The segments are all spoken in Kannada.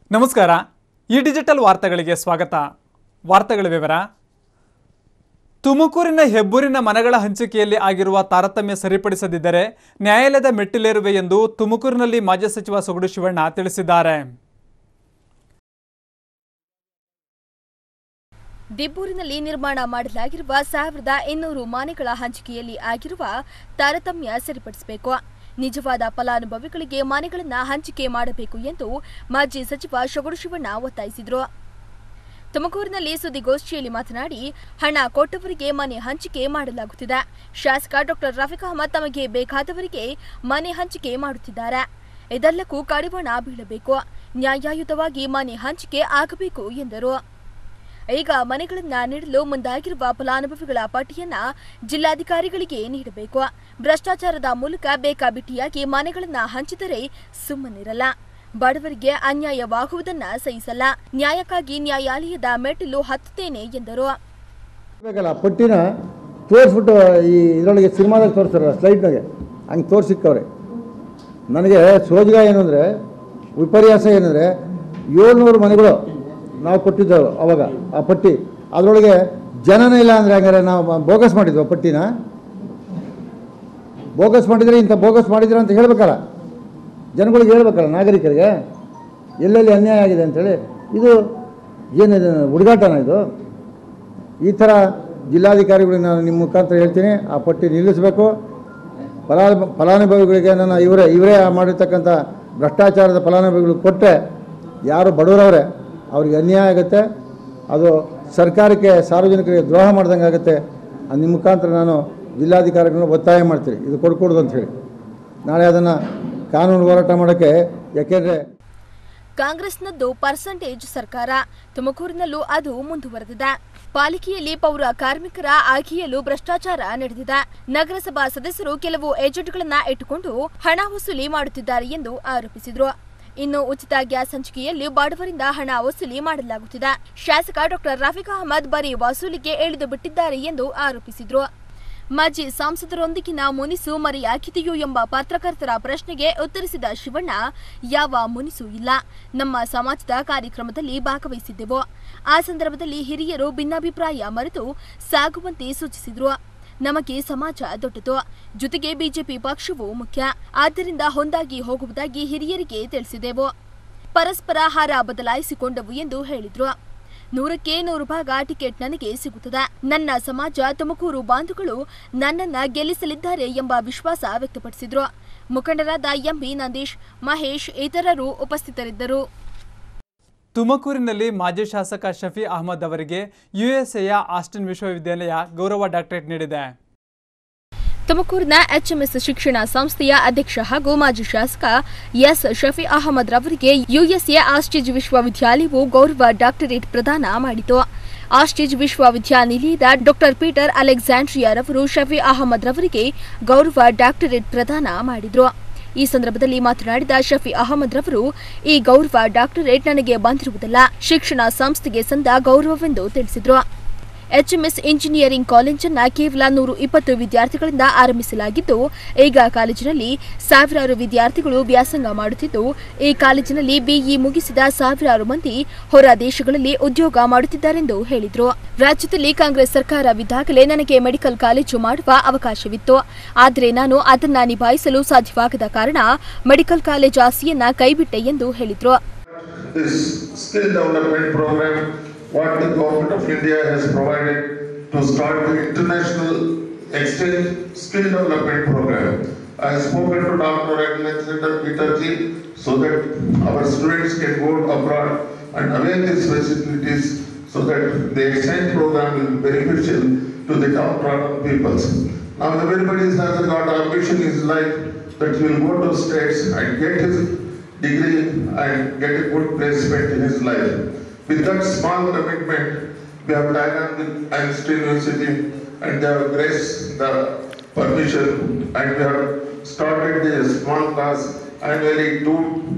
ನಮಸ್ಕಾರ ಈ ಡಿಜಿಟಲ್ ವಾರ್ತೆಗಳಿಗೆ ಸ್ವಾಗತ ವಾರ್ತೆಗಳ ವಿವರ ತುಮಕೂರಿನ ಹೆಬ್ಬೂರಿನ ಮನೆಗಳ ಹಂಚಿಕೆಯಲ್ಲಿ ಆಗಿರುವ ತಾರತಮ್ಯ ಸರಿಪಡಿಸದಿದ್ದರೆ ನ್ಯಾಯಾಲಯದ ಮೆಟ್ಟಿಲೇರುವೆ ಎಂದು ತುಮಕೂರಿನಲ್ಲಿ ಮಾಜಿ ಸಚಿವ ಸೊಗಡು ಶಿವಣ್ಣ ತಿಳಿಸಿದ್ದಾರೆ ದಿಬ್ಬೂರಿನಲ್ಲಿ ನಿರ್ಮಾಣ ಮಾಡಲಾಗಿರುವ ಸಾವಿರದ ಇನ್ನೂರು ಮನೆಗಳ ಹಂಚಿಕೆಯಲ್ಲಿ ಆಗಿರುವ ತಾರತಮ್ಯ ಸರಿಪಡಿಸಬೇಕು ನಿಜವಾದ ಫಲಾನುಭವಿಗಳಿಗೆ ಮನೆಗಳನ್ನ ಹಂಚಿಕೆ ಮಾಡಬೇಕು ಎಂದು ಮಾಜಿ ಸಚಿವ ಶೊಗಡು ಶಿವಣ್ಣ ಒತ್ತಾಯಿಸಿದರು ತುಮಕೂರಿನಲ್ಲಿ ಸುದ್ದಿಗೋಷ್ಠಿಯಲ್ಲಿ ಮಾತನಾಡಿ ಹಣ ಕೊಟ್ಟವರಿಗೆ ಮನೆ ಹಂಚಿಕೆ ಮಾಡಲಾಗುತ್ತಿದೆ ಶಾಸಕ ಡಾಕ್ಟರ್ ರಫೀಕ್ ಅಹಮದ್ ತಮಗೆ ಬೇಕಾದವರಿಗೆ ಮನೆ ಹಂಚಿಕೆ ಮಾಡುತ್ತಿದ್ದಾರೆ ಇದೆಲ್ಲಕ್ಕೂ ಕಡಿವಾಣ ಬೀಳಬೇಕು ನ್ಯಾಯಯುತವಾಗಿ ಮನೆ ಹಂಚಿಕೆ ಆಗಬೇಕು ಎಂದರು ಈಗ ಮನೆಗಳನ್ನ ನೀಡಲು ಮುಂದಾಗಿರುವ ಫಲಾನುಭವಿಗಳ ಪಟ್ಟಿಯನ್ನ ಜಿಲ್ಲಾಧಿಕಾರಿಗಳಿಗೆ ನೀಡಬೇಕು ಭ್ರಷ್ಟಾಚಾರದ ಮೂಲಕ ಬೇಕಾಬಿಟ್ಟಿಯಾಗಿ ಮನೆಗಳನ್ನ ಹಂಚಿದರೆ ಸುಮ್ಮನಿರಲ್ಲ ಬಡವರಿಗೆ ಅನ್ಯಾಯವಾಗುವುದನ್ನ ಸಹಿಸಲ್ಲ ನ್ಯಾಯಕ್ಕಾಗಿ ನ್ಯಾಯಾಲಯದ ಮೆಟ್ಟಿಲು ಹತ್ತುತ್ತೇನೆ ಎಂದರು ಬೇಕಲ್ಲ ಪಟ್ಟಿನ ತೋರಿಸ್ಬಿಟ್ಟು ಈ ಇದರೊಳಗೆ ಸಿನಿಮಾದಾಗ ತೋರಿಸ್ತಾರಲ್ಲ ಸ್ಲೈಡ್ನಾಗೆ ಹಂಗೆ ತೋರಿಸಿಕ್ಕವ್ರೆ ನನಗೆ ಸೋಜಿಗ ಏನು ಅಂದರೆ ವಿಪರ್ಯಾಸ ಏನಂದರೆ ಏಳ್ನೂರು ಮನೆಗಳು ನಾವು ಕೊಟ್ಟಿದ್ದೆವು ಅವಾಗ ಆ ಪಟ್ಟಿ ಅದರೊಳಗೆ ಜನನೇ ಇಲ್ಲ ಅಂದರೆ ಹಂಗಾರೆ ನಾವು ಬೋಗಸ್ ಮಾಡಿದ್ವು ಆ ಪಟ್ಟಿನ ಬೋಗಸ್ ಮಾಡಿದರೆ ಇಂಥ ಬೋಗಸ್ ಮಾಡಿದ್ರೆ ಅಂತ ಹೇಳಬೇಕಲ್ಲ ಜನಗಳಿಗೆ ಹೇಳ್ಬೇಕಲ್ಲ ನಾಗರಿಕರಿಗೆ ಎಲ್ಲೆಲ್ಲಿ ಅನ್ಯಾಯ ಆಗಿದೆ ಅಂತೇಳಿ ಇದು ಏನಿದೆ ಹುಡುಗಾಟನ ಇದು ಈ ಥರ ಜಿಲ್ಲಾಧಿಕಾರಿಗಳಿಗೆ ನಾನು ನಿಮ್ಮ ಮುಖಾಂತರ ಹೇಳ್ತೀನಿ ಆ ಪಟ್ಟಿ ನಿಲ್ಲಿಸಬೇಕು ಫಲಾ ಫಲಾನುಭವಿಗಳಿಗೆ ನನ್ನ ಇವರೇ ಇವರೇ ಮಾಡಿರ್ತಕ್ಕಂಥ ಭ್ರಷ್ಟಾಚಾರದ ಫಲಾನುಭವಿಗಳು ಕೊಟ್ಟರೆ ಯಾರು ಬಡವರವ್ರೆ ಅವ್ರಿಗೆ ಅನ್ಯಾಯ ಆಗುತ್ತೆ ಅದು ಸರ್ಕಾರಕ್ಕೆ ಸಾರ್ವಜನಿಕರಿಗೆ ದ್ರೋಹ ಮಾಡ್ದಂಗೆ ಆಗುತ್ತೆ ಅದು ನಿಮ್ಮ ಮುಖಾಂತರ ನಾನು ಜಿಲ್ಲಾಧಿಕಾರಿಗಳನ್ನ ಒತ್ತಾಯ ಮಾಡ್ತೀನಿ ಇದು ಕೊಡ್ಕೊಡ್ದು ಅಂತ ಹೇಳಿ ನಾಳೆ ಅದನ್ನು ಕಾನೂನು ಹೋರಾಟ ಮಾಡೋಕ್ಕೆ ಯಾಕೆಂದರೆ ಕಾಂಗ್ರೆಸ್ನದ್ದು ಪರ್ಸೆಂಟೇಜ್ ಸರ್ಕಾರ ತುಮಕೂರಿನಲ್ಲೂ ಅದು ಮುಂದುವರೆದಿದೆ ಪಾಲಿಕೆಯಲ್ಲಿ ಪೌರ ಕಾರ್ಮಿಕರ ಆಯ್ಕೆಯಲ್ಲೂ ಭ್ರಷ್ಟಾಚಾರ ನಡೆದಿದೆ ನಗರಸಭಾ ಸದಸ್ಯರು ಕೆಲವು ಏಜೆಂಟ್ಗಳನ್ನ ಇಟ್ಟುಕೊಂಡು ಹಣ ವಸೂಲಿ ಮಾಡುತ್ತಿದ್ದಾರೆ ಎಂದು ಆರೋಪಿಸಿದರು ಇನ್ನು ಉಚಿತ ಗ್ಯಾಸ್ ಹಂಚಿಕೆಯಲ್ಲಿ ಬಡವರಿಂದ ಹಣ ವಸೂಲಿ ಮಾಡಲಾಗುತ್ತಿದೆ ಶಾಸಕ ಡಾಕ್ಟರ್ ರಫೀಕ್ ಅಹಮದ್ ಬರೀ ವಸೂಲಿಗೆ ಇಳಿದು ಬಿಟ್ಟಿದ್ದಾರೆ ಎಂದು ಆರೋಪಿಸಿದರು ಮಾಜಿ ಸಂಸದರೊಂದಿಗಿನ ಮುನಿಸು ಮರೆಯಾಗಿದೆಯೋ ಎಂಬ ಪತ್ರಕರ್ತರ ಪ್ರಶ್ನೆಗೆ ಉತ್ತರಿಸಿದ ಶಿವಣ್ಣ ಯಾವ ಮುನಿಸು ಇಲ್ಲ ನಮ್ಮ ಸಮಾಜದ ಕಾರ್ಯಕ್ರಮದಲ್ಲಿ ಭಾಗವಹಿಸಿದ್ದೆವು ಆ ಸಂದರ್ಭದಲ್ಲಿ ಹಿರಿಯರು ಭಿನ್ನಾಭಿಪ್ರಾಯ ಮರೆತು ಸಾಗುವಂತೆ ಸೂಚಿಸಿದ್ರು ನಮಗೆ ಸಮಾಜ ದೊಡ್ಡದು ಜೊತೆಗೆ ಬಿಜೆಪಿ ಪಕ್ಷವೂ ಮುಖ್ಯ ಆದ್ದರಿಂದ ಹೊಂದಾಗಿ ಹೋಗುವುದಾಗಿ ಹಿರಿಯರಿಗೆ ತಿಳಿಸಿದೆವು ಪರಸ್ಪರ ಹಾರ ಬದಲಾಯಿಸಿಕೊಂಡವು ಎಂದು ಹೇಳಿದ್ರು ನೂರಕ್ಕೆ ನೂರು ಭಾಗ ಟಿಕೆಟ್ ನನಗೆ ಸಿಗುತ್ತದೆ ನನ್ನ ಸಮಾಜ ತುಮಕೂರು ಬಾಂಧುಗಳು ನನ್ನನ್ನ ಗೆಲ್ಲಿಸಲಿದ್ದಾರೆ ಎಂಬ ವಿಶ್ವಾಸ ವ್ಯಕ್ತಪಡಿಸಿದ್ರು ಮುಖಂಡರಾದ ಎಂಬಿ ನಂದೀಶ್ ಮಹೇಶ್ ಇತರರು ಉಪಸ್ಥಿತರಿದ್ದರು ತುಮಕೂರಿನಲ್ಲಿ ಮಾಜಿ ಶಾಸಕ ಶಫಿ ಅಹಮದ್ ಅವರಿಗೆ ಯುಎಸ್ಎಯ ಆಸ್ಟಿನ್ ವಿಶ್ವವಿದ್ಯಾಲಯ ಗೌರವ ಡಾಕ್ಟರೇಟ್ ನೀಡಿದೆ ತುಮಕೂರಿನ ಎಚ್ಎಂಎಸ್ ಶಿಕ್ಷಣ ಸಂಸ್ಥೆಯ ಅಧ್ಯಕ್ಷ ಹಾಗೂ ಮಾಜಿ ಶಾಸಕ ಎಸ್ ಶಫಿ ಅಹಮದ್ ರವರಿಗೆ ಯುಎಸ್ಎ ಆಸ್ಟಿಜ್ ವಿಶ್ವವಿದ್ಯಾಲಯವು ಗೌರವ ಡಾಕ್ಟರೇಟ್ ಪ್ರದಾನ ಮಾಡಿತು ಆಸ್ಟಿಜ್ ವಿಶ್ವವಿದ್ಯಾನಿಲಯದ ಡಾಕ್ಟರ್ ಪೀಟರ್ ಅಲೆಕ್ಸಾಂಡ್ರಿಯಾ ರವರು ಶಫಿ ಅಹಮದ್ ರವರಿಗೆ ಗೌರವ ಡಾಕ್ಟರೇಟ್ ಪ್ರದಾನ ಮಾಡಿದರು ಈ ಸಂದರ್ಭದಲ್ಲಿ ಮಾತನಾಡಿದ ಶಫಿ ಅಹಮದ್ ರವರು ಈ ಗೌರವ ಡಾಕ್ಟರೇಟ್ ನನಗೆ ಬಂದಿರುವುದಲ್ಲ ಶಿಕ್ಷಣ ಸಂಸ್ಥೆಗೆ ಸಂದ ಗೌರವವೆಂದು ತಿಳಿಸಿದರು ಎಚ್ಎಂಎಸ್ ಇಂಜಿನಿಯರಿಂಗ್ ಕಾಲೇಜನ್ನ ಕೇವಲ ನೂರು ಇಪ್ಪತ್ತು ವಿದ್ಯಾರ್ಥಿಗಳಿಂದ ಆರಂಭಿಸಲಾಗಿದ್ದು ಈಗ ಕಾಲೇಜಿನಲ್ಲಿ ಸಾವಿರಾರು ವಿದ್ಯಾರ್ಥಿಗಳು ವ್ಯಾಸಂಗ ಮಾಡುತ್ತಿದ್ದು ಈ ಕಾಲೇಜಿನಲ್ಲಿ ಬಿಇ ಮುಗಿಸಿದ ಸಾವಿರಾರು ಮಂದಿ ಹೊರ ದೇಶಗಳಲ್ಲಿ ಉದ್ಯೋಗ ಮಾಡುತ್ತಿದ್ದಾರೆಂದು ಹೇಳಿದರು ರಾಜ್ಯದಲ್ಲಿ ಕಾಂಗ್ರೆಸ್ ಸರ್ಕಾರವಿದ್ದಾಗಲೇ ನನಗೆ ಮೆಡಿಕಲ್ ಕಾಲೇಜು ಮಾಡುವ ಅವಕಾಶವಿತ್ತು ಆದರೆ ನಾನು ಅದನ್ನ ನಿಭಾಯಿಸಲು ಸಾಧ್ಯವಾಗದ ಕಾರಣ ಮೆಡಿಕಲ್ ಕಾಲೇಜ್ ಆಸೆಯನ್ನ ಕೈಬಿಟ್ಟೆ ಎಂದು ಹೇಳಿದರು this skill development program what the government of India has provided to start the international exchange skill development program. I have spoken to Dr. Alexander Peterji so that our students can go abroad and avail these facilities so that the exchange program will be beneficial to the downtrodden peoples. Now everybody has got ambition in his life that he will go to states and get his degree and get a good placement in his life. With that small commitment, we have dialogue with Einstein University and they have graced the permission and we have started the small class annually two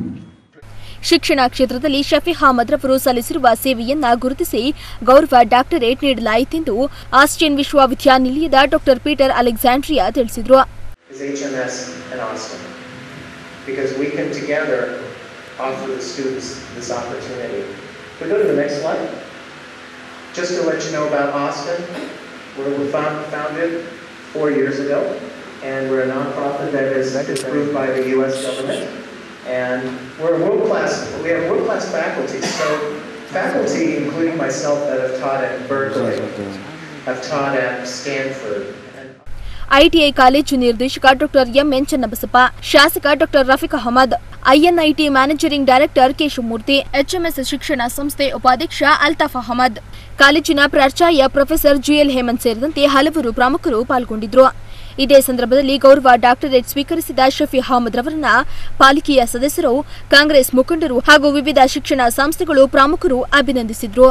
ಶಿಕ್ಷಣ ಕ್ಷೇತ್ರದಲ್ಲಿ ಶಫಿ ಅಹಮದ್ ರವರು ಸಲ್ಲಿಸಿರುವ ಸೇವೆಯನ್ನ ಗುರುತಿಸಿ ಗೌರವ ಡಾಕ್ಟರೇಟ್ ನೀಡಲಾಯಿತೆಂದು ಆಸ್ಟಿನ್ ವಿಶ್ವವಿದ್ಯಾನಿಲಯದ ಡಾಕ್ಟರ್ ಪೀಟರ್ ಅಲೆಕ್ಸಾಂಡ್ರಿಯಾ ತಿಳಿಸಿದರು is HMS and Austin. Because we can together offer the students this opportunity. We go to the next slide. Just to let you know about Austin, we're, we're found, founded four years ago, and we're a nonprofit that is approved by the U.S. government. And we're world-class, we have world-class faculty. So faculty, including myself, that have taught at Berkeley, have taught at Stanford. and ITI college ನಿರ್ದೇಶಕ ಡಾಕ್ಟರ್ ಎಂಎನ್ ಚನ್ನಬಸಪ್ಪ ಶಾಸಕ doctor Rafiq Ahmed INIT managing director Keshavamurthy HMS ಶಿಕ್ಷಣ ಸಂಸ್ಥೆ ಉಪಾಧ್ಯಕ್ಷ ಅಲ್ತಾಫ್ ಅಹಮದ್ ಕಾಲೇಜಿನ ಪ್ರಾಚಾರ್ಯ ಪ್ರೊಫೆಸರ್ ಜಿಎಲ್ ಹೇಮಂತ್ ಸೇರಿದಂತೆ ಹಲವರು ಪ್ರಮುಖರು ಪಾಲ್ಗೊಂಡಿದ್ರು ಇದೇ ಸಂದರ್ಭದಲ್ಲಿ ಗೌರವ ಡಾಕ್ಟರೇಟ್ ಸ್ವೀಕರಿಸಿದ ಶಫಿ ಅಹಮದ್ ರವರನ್ನ ಪಾಲಿಕೆಯ ಸದಸ್ಯರು ಕಾಂಗ್ರೆಸ್ ಮುಖಂಡರು ಹಾಗೂ ವಿವಿಧ ಶಿಕ್ಷಣ ಸಂಸ್ಥೆಗಳು ಪ್ರಮುಖರು ಅಭಿನಂದಿಸಿದ್ರು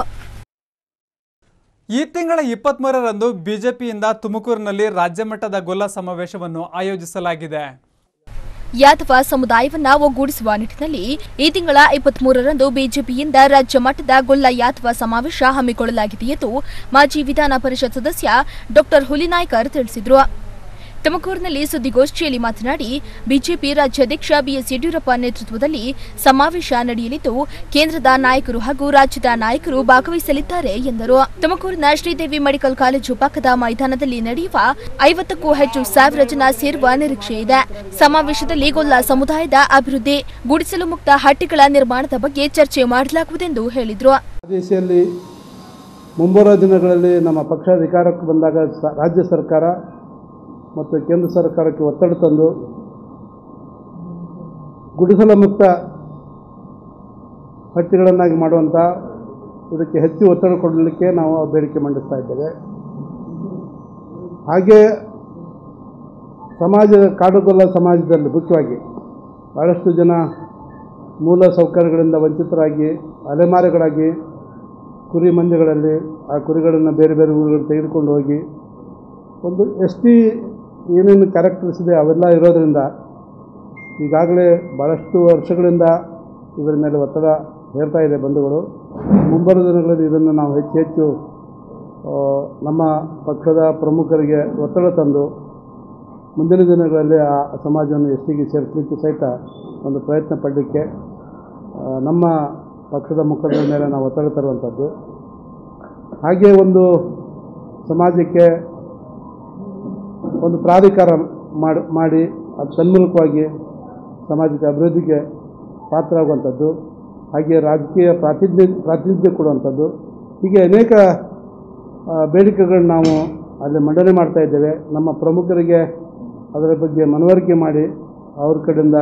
ಈ ತಿಂಗಳ ಇಪ್ಪತ್ಮೂರರಂದು ಬಿಜೆಪಿಯಿಂದ ತುಮಕೂರಿನಲ್ಲಿ ರಾಜ್ಯಮಟ್ಟದ ಗೊಲ್ಲ ಸಮಾವೇಶವನ್ನು ಆಯೋಜಿಸಲಾಗಿದೆ ಯಾದವ ಸಮುದಾಯವನ್ನ ಒಗ್ಗೂಡಿಸುವ ನಿಟ್ಟಿನಲ್ಲಿ ಈ ತಿಂಗಳ ಇಪ್ಪತ್ಮೂರರಂದು ಬಿಜೆಪಿಯಿಂದ ರಾಜ್ಯ ಮಟ್ಟದ ಗೊಲ್ಲ ಯಾದವ ಸಮಾವೇಶ ಹಮ್ಮಿಕೊಳ್ಳಲಾಗಿದೆ ಎಂದು ಮಾಜಿ ವಿಧಾನ ಪರಿಷತ್ ಸದಸ್ಯ ಡಾಕ್ಟರ್ ಹುಲಿನಾಯ್ಕರ್ ತಿಳಿಸಿದರು ತುಮಕೂರಿನಲ್ಲಿ ಸುದ್ದಿಗೋಷ್ಠಿಯಲ್ಲಿ ಮಾತನಾಡಿ ಬಿಜೆಪಿ ರಾಜ್ಯಾಧ್ಯಕ್ಷ ಬಿಎಸ್ ಯಡಿಯೂರಪ್ಪ ನೇತೃತ್ವದಲ್ಲಿ ಸಮಾವೇಶ ನಡೆಯಲಿದ್ದು ಕೇಂದ್ರದ ನಾಯಕರು ಹಾಗೂ ರಾಜ್ಯದ ನಾಯಕರು ಭಾಗವಹಿಸಲಿದ್ದಾರೆ ಎಂದರು ತುಮಕೂರಿನ ಶ್ರೀದೇವಿ ಮೆಡಿಕಲ್ ಕಾಲೇಜು ಪಕ್ಕದ ಮೈದಾನದಲ್ಲಿ ನಡೆಯುವ ಐವತ್ತಕ್ಕೂ ಹೆಚ್ಚು ಸಾವಿರ ಜನ ಸೇರುವ ನಿರೀಕ್ಷೆ ಇದೆ ಸಮಾವೇಶದಲ್ಲಿ ಗೊಲ್ಲ ಸಮುದಾಯದ ಅಭಿವೃದ್ಧಿ ಗುಡಿಸಲು ಮುಕ್ತ ಹಟ್ಟಿಗಳ ನಿರ್ಮಾಣದ ಬಗ್ಗೆ ಚರ್ಚೆ ಮಾಡಲಾಗುವುದೆಂದು ಹೇಳಿದರು ದೇಶದಲ್ಲಿ ಮುಂಬರುವ ದಿನಗಳಲ್ಲಿ ನಮ್ಮ ಪಕ್ಷ ಅಧಿಕಾರಕ್ಕೆ ಬಂದಾಗ ಸ- ರಾಜ್ಯ ಸರ್ಕಾರ ಮತ್ತು ಕೇಂದ್ರ ಸರ್ಕಾರಕ್ಕೆ ಒತ್ತಡ ತಂದು ಗುಡಿಸಲ ಮುಕ್ತ ಹಟ್ಟಿಗಳನ್ನಾಗಿ ಮಾಡುವಂಥ ಇದಕ್ಕೆ ಹೆಚ್ಚು ಒತ್ತಡ ಕೊಡಲಿಕ್ಕೆ ನಾವು ಬೇಡಿಕೆ ಮಂಡಿಸ್ತಾ ಇದ್ದೇವೆ ಹಾಗೆ ಸಮಾಜದ ಕಾಡುಗೊಲ್ಲ ಸಮಾಜದಲ್ಲಿ ಮುಖ್ಯವಾಗಿ ಭಾಳಷ್ಟು ಜನ ಮೂಲ ಸೌಕರ್ಯಗಳಿಂದ ವಂಚಿತರಾಗಿ ಅಲೆಮಾರಿಗಳಾಗಿ ಕುರಿ ಮಂದಿಗಳಲ್ಲಿ ಆ ಕುರಿಗಳನ್ನು ಬೇರೆ ಬೇರೆ ಊರುಗಳು ತೆಗೆದುಕೊಂಡು ಹೋಗಿ ಒಂದು ಎಸ್ ಟಿ ಏನೇನು ಕ್ಯಾರೆಕ್ಟರ್ಸ್ ಇದೆ ಅವೆಲ್ಲ ಇರೋದರಿಂದ ಈಗಾಗಲೇ ಭಾಳಷ್ಟು ವರ್ಷಗಳಿಂದ ಇದರ ಮೇಲೆ ಒತ್ತಡ ಹೇರ್ತಾ ಇದೆ ಬಂಧುಗಳು ಮುಂಬರುವ ದಿನಗಳಲ್ಲಿ ಇದನ್ನು ನಾವು ಹೆಚ್ಚು ಹೆಚ್ಚು ಆ, ನಮ್ಮ ಪಕ್ಷದ ಪ್ರಮುಖರಿಗೆ ಒತ್ತಡ ತಂದು ಮುಂದಿನ ದಿನಗಳಲ್ಲಿ ಆ ಸಮಾಜವನ್ನು ಎಸ್ ಟಿಗೆ ಸೇರಿಸಲಿಕ್ಕೆ ಸಹಿತ ಒಂದು ಪ್ರಯತ್ನ ಪಡಲಿಕ್ಕೆ ಆ, ನಮ್ಮ ಪಕ್ಷದ ಮುಖಂಡರ ಮೇಲೆ ನಾವು ಒತ್ತಡ ತರುವಂಥದ್ದು ಹಾಗೆ ಒಂದು ಸಮಾಜಕ್ಕೆ ಒಂದು ಪ್ರಾಧಿಕಾರ ಮಾಡಿ ಮಾಡಿ ಅದು ತನ್ಮೂಲಕವಾಗಿ ಸಮಾಜಕ್ಕೆ ಅಭಿವೃದ್ಧಿಗೆ ಪಾತ್ರ ಆಗುವಂಥದ್ದು ಹಾಗೆ ರಾಜಕೀಯ ಪ್ರಾತಿನಿಧ್ಯ ಪ್ರಾತಿನಿಧ್ಯ ಕೊಡುವಂಥದ್ದು ಹೀಗೆ ಅನೇಕ ಆ, ಬೇಡಿಕೆಗಳನ್ನ ನಾವು ಅಲ್ಲಿ ಮಂಡನೆ ಮಾಡ್ತಾ ಇದ್ದೇವೆ ನಮ್ಮ ಪ್ರಮುಖರಿಗೆ ಅದರ ಬಗ್ಗೆ ಮನವರಿಕೆ ಮಾಡಿ ಅವ್ರ ಕಡೆಯಿಂದ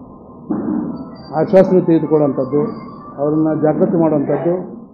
ಆಶ್ವಾಸನೆ ತೆಗೆದುಕೊಳ್ಳುವಂಥದ್ದು ಅವರನ್ನು ಜಾಗೃತಿ ಮಾಡುವಂಥದ್ದು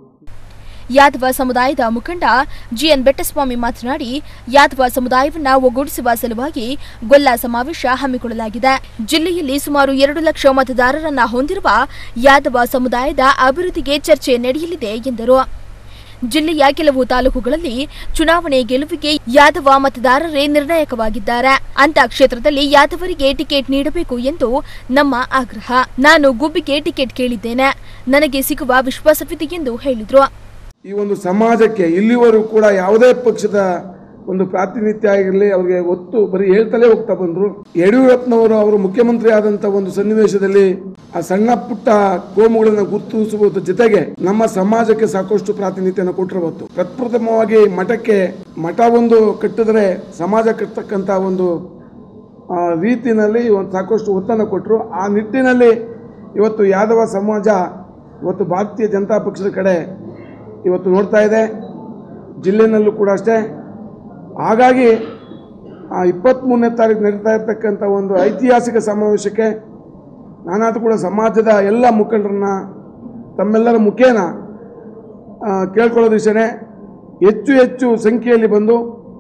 ಯಾದವ ಸಮುದಾಯದ ಮುಖಂಡ ಜಿಎನ್ ಬೆಟ್ಟಸ್ವಾಮಿ ಮಾತನಾಡಿ ಯಾದವ ಸಮುದಾಯವನ್ನ ಒಗ್ಗೂಡಿಸುವ ಸಲುವಾಗಿ ಗೊಲ್ಲ ಸಮಾವೇಶ ಹಮ್ಮಿಕೊಳ್ಳಲಾಗಿದೆ ಜಿಲ್ಲೆಯಲ್ಲಿ ಸುಮಾರು ಎರಡು ಲಕ್ಷ ಮತದಾರರನ್ನ ಹೊಂದಿರುವ ಯಾದವ ಸಮುದಾಯದ ಅಭಿವೃದ್ಧಿಗೆ ಚರ್ಚೆ ನಡೆಯಲಿದೆ ಎಂದರು ಜಿಲ್ಲೆಯ ಕೆಲವು ತಾಲೂಕುಗಳಲ್ಲಿ ಚುನಾವಣೆ ಗೆಲುವಿಗೆ ಯಾದವ ಮತದಾರರೇ ನಿರ್ಣಾಯಕವಾಗಿದ್ದಾರೆ ಅಂತ ಕ್ಷೇತ್ರದಲ್ಲಿ ಯಾದವರಿಗೆ ಟಿಕೆಟ್ ನೀಡಬೇಕು ಎಂದು ನಮ್ಮ ಆಗ್ರಹ ನಾನು ಗುಬ್ಬಿಗೆ ಟಿಕೆಟ್ ಕೇಳಿದ್ದೇನೆ ನನಗೆ ಸಿಗುವ ವಿಶ್ವಾಸವಿದೆ ಎಂದು ಹೇಳಿದ್ರು ಈ ಒಂದು ಸಮಾಜಕ್ಕೆ ಇಲ್ಲಿವರೆಗೂ ಕೂಡ ಯಾವುದೇ ಪಕ್ಷದ ಒಂದು ಪ್ರಾತಿನಿಧ್ಯ ಆಗಿರಲಿ ಅವರಿಗೆ ಒತ್ತು ಬರೀ ಹೇಳ್ತಲೇ ಹೋಗ್ತಾ ಬಂದರು ಯಡಿಯೂರಪ್ಪನವರು ಅವರು ಮುಖ್ಯಮಂತ್ರಿ ಆದಂಥ ಒಂದು ಸನ್ನಿವೇಶದಲ್ಲಿ ಆ ಸಣ್ಣ ಪುಟ್ಟ ಕೋಮುಗಳನ್ನು ಗುರುತಿಸುವುದರ ಜೊತೆಗೆ ನಮ್ಮ ಸಮಾಜಕ್ಕೆ ಸಾಕಷ್ಟು ಪ್ರಾತಿನಿಧ್ಯನ ಕೊಟ್ಟಿರಬಹುದು ಪ್ರಪ್ರಥಮವಾಗಿ ಮಠಕ್ಕೆ ಮಠ ಒಂದು ಕಟ್ಟಿದ್ರೆ ಸಮಾಜ ಕಟ್ಟತಕ್ಕಂಥ ಒಂದು ಆ, ರೀತಿಯಲ್ಲಿ ಒಂದು ಸಾಕಷ್ಟು ಒತ್ತನ್ನು ಕೊಟ್ಟರು ಆ ನಿಟ್ಟಿನಲ್ಲಿ ಇವತ್ತು ಯಾದವ ಸಮಾಜ ಇವತ್ತು ಭಾರತೀಯ ಜನತಾ ಪಕ್ಷದ ಕಡೆ ಇವತ್ತು ನೋಡ್ತಾ ಇದೆ ಜಿಲ್ಲೆನಲ್ಲೂ ಕೂಡ ಅಷ್ಟೇ ಹಾಗಾಗಿ ಆ ಇಪ್ಪತ್ತ್ಮೂರನೇ ತಾರೀಕು ನಡೀತಾ ಇರ್ತಕ್ಕಂಥ ಒಂದು ಐತಿಹಾಸಿಕ ಸಮಾವೇಶಕ್ಕೆ ನಾನಾದರೂ ಕೂಡ ಸಮಾಜದ ಎಲ್ಲ ಮುಖಂಡರನ್ನ ತಮ್ಮೆಲ್ಲರ ಮುಖೇನ ಆ, ಕೇಳ್ಕೊಳ್ಳೋದು ಇಷ್ಟೇ ಹೆಚ್ಚು ಹೆಚ್ಚು ಸಂಖ್ಯೆಯಲ್ಲಿ ಬಂದು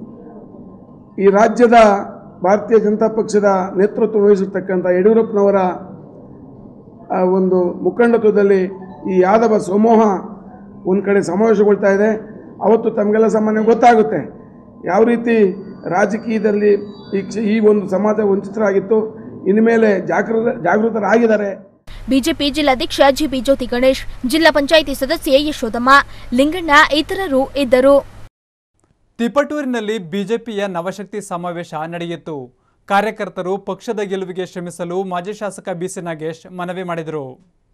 ಈ ರಾಜ್ಯದ ಭಾರತೀಯ ಜನತಾ ಪಕ್ಷದ ನೇತೃತ್ವ ವಹಿಸಿರ್ತಕ್ಕಂಥ ಯಡಿಯೂರಪ್ಪನವರ ಆ ಒಂದು ಮುಖಂಡತ್ವದಲ್ಲಿ ಈ ಯಾದವ ಸಮೂಹ ಒಂದು ಕಡೆ ಸಮಾವೇಶಗೊಳ್ತಾ ಇದೆ ಅವತ್ತು ತಮಗೆಲ್ಲ ಸಾಮಾನ್ಯ ಗೊತ್ತಾಗುತ್ತೆ ಯಾವ ರೀತಿ ರಾಜಕೀಯದಲ್ಲಿ ಈ ಕ್ಷ- ಈ ಒಂದು ಸಮಾಜ ವಂಚಿತರಾಗಿತ್ತು ಇನ್ಮೇಲೆ ಜಾಗೃತ ಜಾಗೃತರಾಗಿದ್ದಾರೆ ಬಿಜೆಪಿ ಜಿಲ್ಲಾಧ್ಯಕ್ಷ ಜಿಬಿ ಜ್ಯೋತಿ ಗಣೇಶ್ ಜಿಲ್ಲಾ ಪಂಚಾಯಿತಿ ಸದಸ್ಯೆ ಯಶೋದಮ್ಮ ಲಿಂಗಣ್ಣ ಇತರರು ಇದ್ದರು ತಿಪಟೂರಿನಲ್ಲಿ ಬಿಜೆಪಿಯ ನವಶಕ್ತಿ ಸಮಾವೇಶ ನಡೆಯಿತು ಕಾರ್ಯಕರ್ತರು ಪಕ್ಷದ ಗೆಲುವಿಗೆ ಶ್ರಮಿಸಲು ಮಾಜಿ ಶಾಸಕ ಬಿಸಿ ನಾಗೇಶ್ ಮನವಿ ಮಾಡಿದರು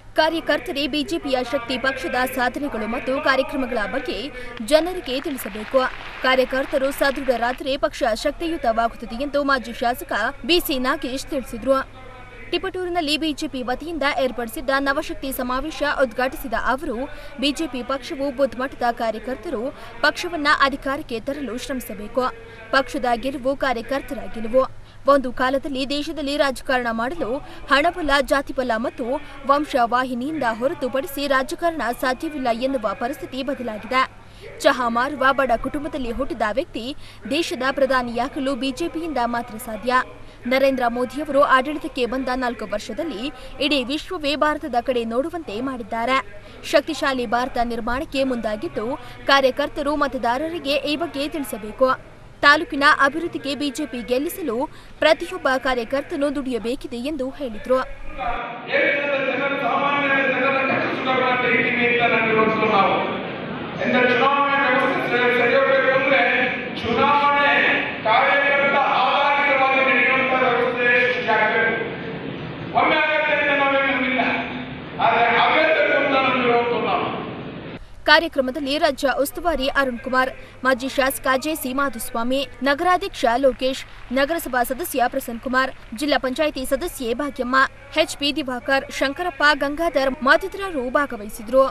ಕಾರ್ಯಕರ್ತರೇ ಬಿಜೆಪಿಯ ಶಕ್ತಿ ಪಕ್ಷದ ಸಾಧನೆಗಳು ಮತ್ತು ಕಾರ್ಯಕ್ರಮಗಳ ಬಗ್ಗೆ ಜನರಿಗೆ ತಿಳಿಸಬೇಕು ಕಾರ್ಯಕರ್ತರು ಸದೃಢರಾದರೆ ಪಕ್ಷ ಶಕ್ತಿಯುತವಾಗುತ್ತದೆ ಎಂದು ಮಾಜಿ ಶಾಸಕ ಬಿಸಿ ನಾಗೇಶ್ ತಿಳಿಸಿದರು ಟಿಪಟೂರಿನಲ್ಲಿ ಬಿಜೆಪಿ ವತಿಯಿಂದ ಏರ್ಪಡಿಸಿದ್ದ ನವಶಕ್ತಿ ಸಮಾವೇಶ ಉದ್ಘಾಟಿಸಿದ ಅವರು ಬಿಜೆಪಿ ಪಕ್ಷವು ಬುದ್ಧಮಠದ ಕಾರ್ಯಕರ್ತರು ಪಕ್ಷವನ್ನ ಅಧಿಕಾರಕ್ಕೆ ತರಲು ಶ್ರಮಿಸಬೇಕು ಪಕ್ಷದ ಗೆಲುವು ಕಾರ್ಯಕರ್ತರ ಗೆಲುವು ಒಂದು ಕಾಲದಲ್ಲಿ ದೇಶದಲ್ಲಿ ರಾಜಕಾರಣ ಮಾಡಲು ಹಣಬಲ ಜಾತಿಬಲ ಮತ್ತು ವಂಶವಾಹಿನಿಯಿಂದ ಹೊರತುಪಡಿಸಿ ರಾಜಕಾರಣ ಸಾಧ್ಯವಿಲ್ಲ ಎನ್ನುವ ಪರಿಸ್ಥಿತಿ ಬದಲಾಗಿದೆ ಚಹಾ ಮಾರುವ ಬಡ ಕುಟುಂಬದಲ್ಲಿ ಹುಟ್ಟಿದ ವ್ಯಕ್ತಿ ದೇಶದ ಪ್ರಧಾನಿಯಾಗಲು ಬಿಜೆಪಿಯಿಂದ ಮಾತ್ರ ಸಾಧ್ಯ ನರೇಂದ್ರ ಮೋದಿಯವರು ಆಡಳಿತಕ್ಕೆ ಬಂದ ನಾಲ್ಕು ವರ್ಷದಲ್ಲಿ ಇಡೀ ವಿಶ್ವವೇ ಭಾರತದ ಕಡೆ ನೋಡುವಂತೆ ಮಾಡಿದ್ದಾರೆ ಶಕ್ತಿಶಾಲಿ ಭಾರತ ನಿರ್ಮಾಣಕ್ಕೆ ಮುಂದಾಗಿದ್ದು ಕಾರ್ಯಕರ್ತರು ಮತದಾರರಿಗೆ ಈ ಬಗ್ಗೆ ತಿಳಿಸಬೇಕು ತಾಲೂಕಿನ ಅಭಿವೃದ್ಧಿಗೆ ಬಿಜೆಪಿ ಗೆಲ್ಲಿಸಲು ಪ್ರತಿಯೊಬ್ಬ ಕಾರ್ಯಕರ್ತನು ದುಡಿಯಬೇಕಿದೆ ಎಂದು ಹೇಳಿದರು ದೇಶದ ಜನ ಸಾಮಾನ್ಯ ಜನರ ಕಷ್ಟಸುಖಗಳನ್ನ ಹಿಡಿಮೆ ಅಂತ ನಿರ್ವಹಿಸಲು ನಾವು ಎಂದ ಚುನಾವಣೆ ವ್ಯವಸ್ಥೆ ಸರಿ- ಸರಿಯೋಗ್ಬೇಕು ಅಂದ್ರೆ ಚುನಾವಣೆ ಕಾರ್ಯಕರ್ತ ಆಧಾರಿತವಾಗಿ ನಡೆಯುವಂತ ವ್ಯವಸ್ಥೆ ಸೃಷ್ಟಿಯಾಗಬೇಕು ಒಮ್ಮೆ ಆಗತ್ತೆ ಅಂತ ನಾವೇನಿಲ್ಲ ಆದ್ರೆ ಆಗಬೇಕು ಅಂತ ನಂಬಿರುವಂತ ನಾವು ಕಾರ್ಯಕ್ರಮದಲ್ಲಿ ರಾಜ್ಯ ಉಸ್ತುವಾರಿ ಅರುಣ್ ಕುಮಾರ್ ಮಾಜಿ ಶಾಸಕ ಜೆಸಿ ಮಾಧುಸ್ವಾಮಿ ನಗರಾಧ್ಯಕ್ಷ ಲೋಕೇಶ್ ನಗರಸಭಾ ಸದಸ್ಯ ಪ್ರಸನ್ನ ಕುಮಾರ್ ಜಿಲ್ಲಾ ಪಂಚಾಯಿತಿ ಸದಸ್ಯೆ ಭಾಗ್ಯಮ್ಮ ಎಚ್ಪಿ ದಿವಾಕರ್ ಶಂಕರಪ್ಪ ಗಂಗಾಧರ್ ಮತ್ತಿತರರು ಭಾಗವಹಿಸಿದ್ರು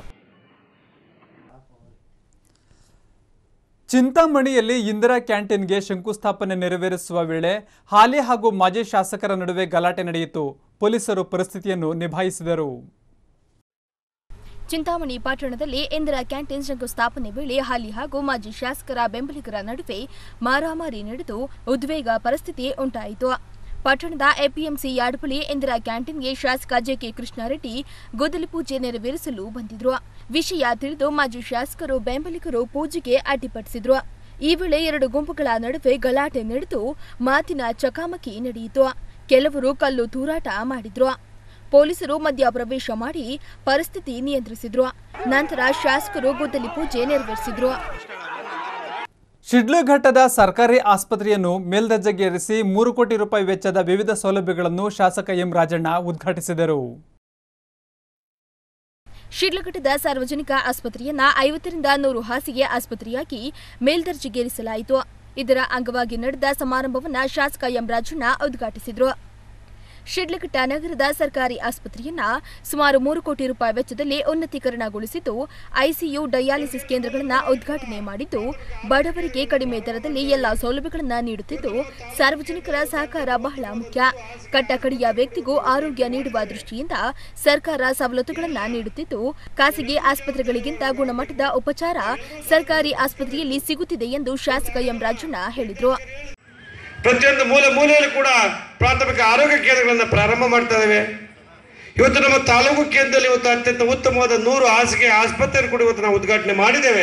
ಚಿಂತಾಮಣಿಯಲ್ಲಿ ಇಂದಿರಾ ಕ್ಯಾಂಟೀನ್ಗೆ ಶಂಕುಸ್ಥಾಪನೆ ನೆರವೇರಿಸುವ ವೇಳೆ ಹಾಲಿ ಹಾಗೂ ಮಾಜಿ ಶಾಸಕರ ನಡುವೆ ಗಲಾಟೆ ನಡೆಯಿತು ಪೊಲೀಸರು ಪರಿಸ್ಥಿತಿಯನ್ನು ನಿಭಾಯಿಸಿದರು ಚಿಂತಾಮಣಿ ಪಟ್ಟಣದಲ್ಲಿ ಇಂದಿರಾ ಕ್ಯಾಂಟೀನ್ ಶಂಕುಸ್ಥಾಪನೆ ವೇಳೆ ಹಾಲಿ ಹಾಗೂ ಮಾಜಿ ಶಾಸಕರ ಬೆಂಬಲಿಗರ ನಡುವೆ ಮಾರಾಮಾರಿ ನಡೆದು ಉದ್ವೇಗ ಪರಿಸ್ಥಿತಿ ಉಂಟಾಯಿತು ಪಟ್ಟಣದ ಎಪಿಎಂಸಿ ಯಾರ್ಡ್ ಬಳಿ ಇಂದಿರಾ ಕ್ಯಾಂಟೀನ್ಗೆ ಶಾಸಕ ಜೆಕೆ ಕೃಷ್ಣಾರೆಡ್ಡಿ ಗುದ್ದಲಿ ಪೂಜೆ ನೆರವೇರಿಸಲು ಬಂದಿದ್ರು ವಿಷಯ ತಿಳಿದು ಮಾಜಿ ಶಾಸಕರು ಬೆಂಬಲಿಗರು ಪೂಜೆಗೆ ಅಡ್ಡಿಪಡಿಸಿದ್ರು ಈ ವೇಳೆ ಎರಡು ಗುಂಪುಗಳ ನಡುವೆ ಗಲಾಟೆ ನಡೆದು ಮಾತಿನ ಚಕಾಮಕಿ ನಡೆಯಿತು ಕೆಲವರು ಕಲ್ಲು ತೂರಾಟ ಮಾಡಿದ್ರು ಪೊಲೀಸರು ಮಧ್ಯ ಪ್ರವೇಶ ಮಾಡಿ ಪರಿಸ್ಥಿತಿ ನಿಯಂತ್ರಿಸಿದ್ರು ನಂತರ ಶಾಸಕರು ಗುದ್ದಲಿ ಪೂಜೆ ನೆರವೇರಿಸಿದ್ರು ಶಿಡ್ಲಘಟ್ಟದ ಸರ್ಕಾರಿ ಆಸ್ಪತ್ರೆಯನ್ನು ಮೇಲ್ದರ್ಜೆಗೇರಿಸಿ ಮೂರು ಕೋಟಿ ರೂಪಾಯಿ ವೆಚ್ಚದ ವಿವಿಧ ಸೌಲಭ್ಯಗಳನ್ನು ಶಾಸಕ ಎಂ ರಾಜಣ್ಣ ಉದ್ಘಾಟಿಸಿದರು ಶಿಡ್ಲಘಟ್ಟದ ಸಾರ್ವಜನಿಕ ಆಸ್ಪತ್ರೆಯನ್ನ ಐವತ್ತರಿಂದ ನೂರು ಹಾಸಿಗೆ ಆಸ್ಪತ್ರೆಯಾಗಿ ಮೇಲ್ದರ್ಜೆಗೇರಿಸಲಾಯಿತು ಇದರ ಅಂಗವಾಗಿ ನಡೆದ ಸಮಾರಂಭವನ್ನ ಶಾಸಕ ಎಂ ರಾಜಣ್ಣ ಉದ್ಘಾಟಿಸಿದ್ರು ಶಿಡ್ಲಘಟ್ಟ ನಗರದ ಸರ್ಕಾರಿ ಆಸ್ಪತ್ರೆಯನ್ನ ಸುಮಾರು ಮೂರು ಕೋಟಿ ರೂಪಾಯಿ ವೆಚ್ಚದಲ್ಲಿ ಉನ್ನತೀಕರಣಗೊಳಿಸಿದ್ದು ಐಸಿಯು ಡಯಾಲಿಸಿಸ್ ಕೇಂದ್ರಗಳನ್ನು ಉದ್ಘಾಟನೆ ಮಾಡಿದ್ದು ಬಡವರಿಗೆ ಕಡಿಮೆ ದರದಲ್ಲಿ ಎಲ್ಲಾ ಸೌಲಭ್ಯಗಳನ್ನು ನೀಡುತ್ತಿದ್ದು ಸಾರ್ವಜನಿಕರ ಸಹಕಾರ ಬಹಳ ಮುಖ್ಯ ಕಟ್ಟಕಡೆಯ ವ್ಯಕ್ತಿಗೂ ಆರೋಗ್ಯ ನೀಡುವ ದೃಷ್ಟಿಯಿಂದ ಸರ್ಕಾರ ಸವಲತ್ತುಗಳನ್ನು ನೀಡುತ್ತಿದ್ದು ಖಾಸಗಿ ಆಸ್ಪತ್ರೆಗಳಿಗಿಂತ ಗುಣಮಟ್ಟದ ಉಪಚಾರ ಸರ್ಕಾರಿ ಆಸ್ಪತ್ರೆಯಲ್ಲಿ ಸಿಗುತ್ತಿದೆ ಎಂದು ಶಾಸಕ ಎಂ ರಾಜಣ್ಣ ಹೇಳಿದರು ಪ್ರತಿಯೊಂದು ಮೂಲೆ ಮೂಲೆಯಲ್ಲೂ ಕೂಡ ಪ್ರಾಥಮಿಕ ಆರೋಗ್ಯ ಕೇಂದ್ರಗಳನ್ನು ಪ್ರಾರಂಭ ಮಾಡ್ತಾ ಇದ್ದೇವೆ ಇವತ್ತು ನಮ್ಮ ತಾಲೂಕು ಕೇಂದ್ರದಲ್ಲಿ ಇವತ್ತು ಅತ್ಯಂತ ಉತ್ತಮವಾದ ನೂರು ಹಾಸಿಗೆ ಆಸ್ಪತ್ರೆ ಕೂಡ ಇವತ್ತು ನಾವು ಉದ್ಘಾಟನೆ ಮಾಡಿದ್ದೇವೆ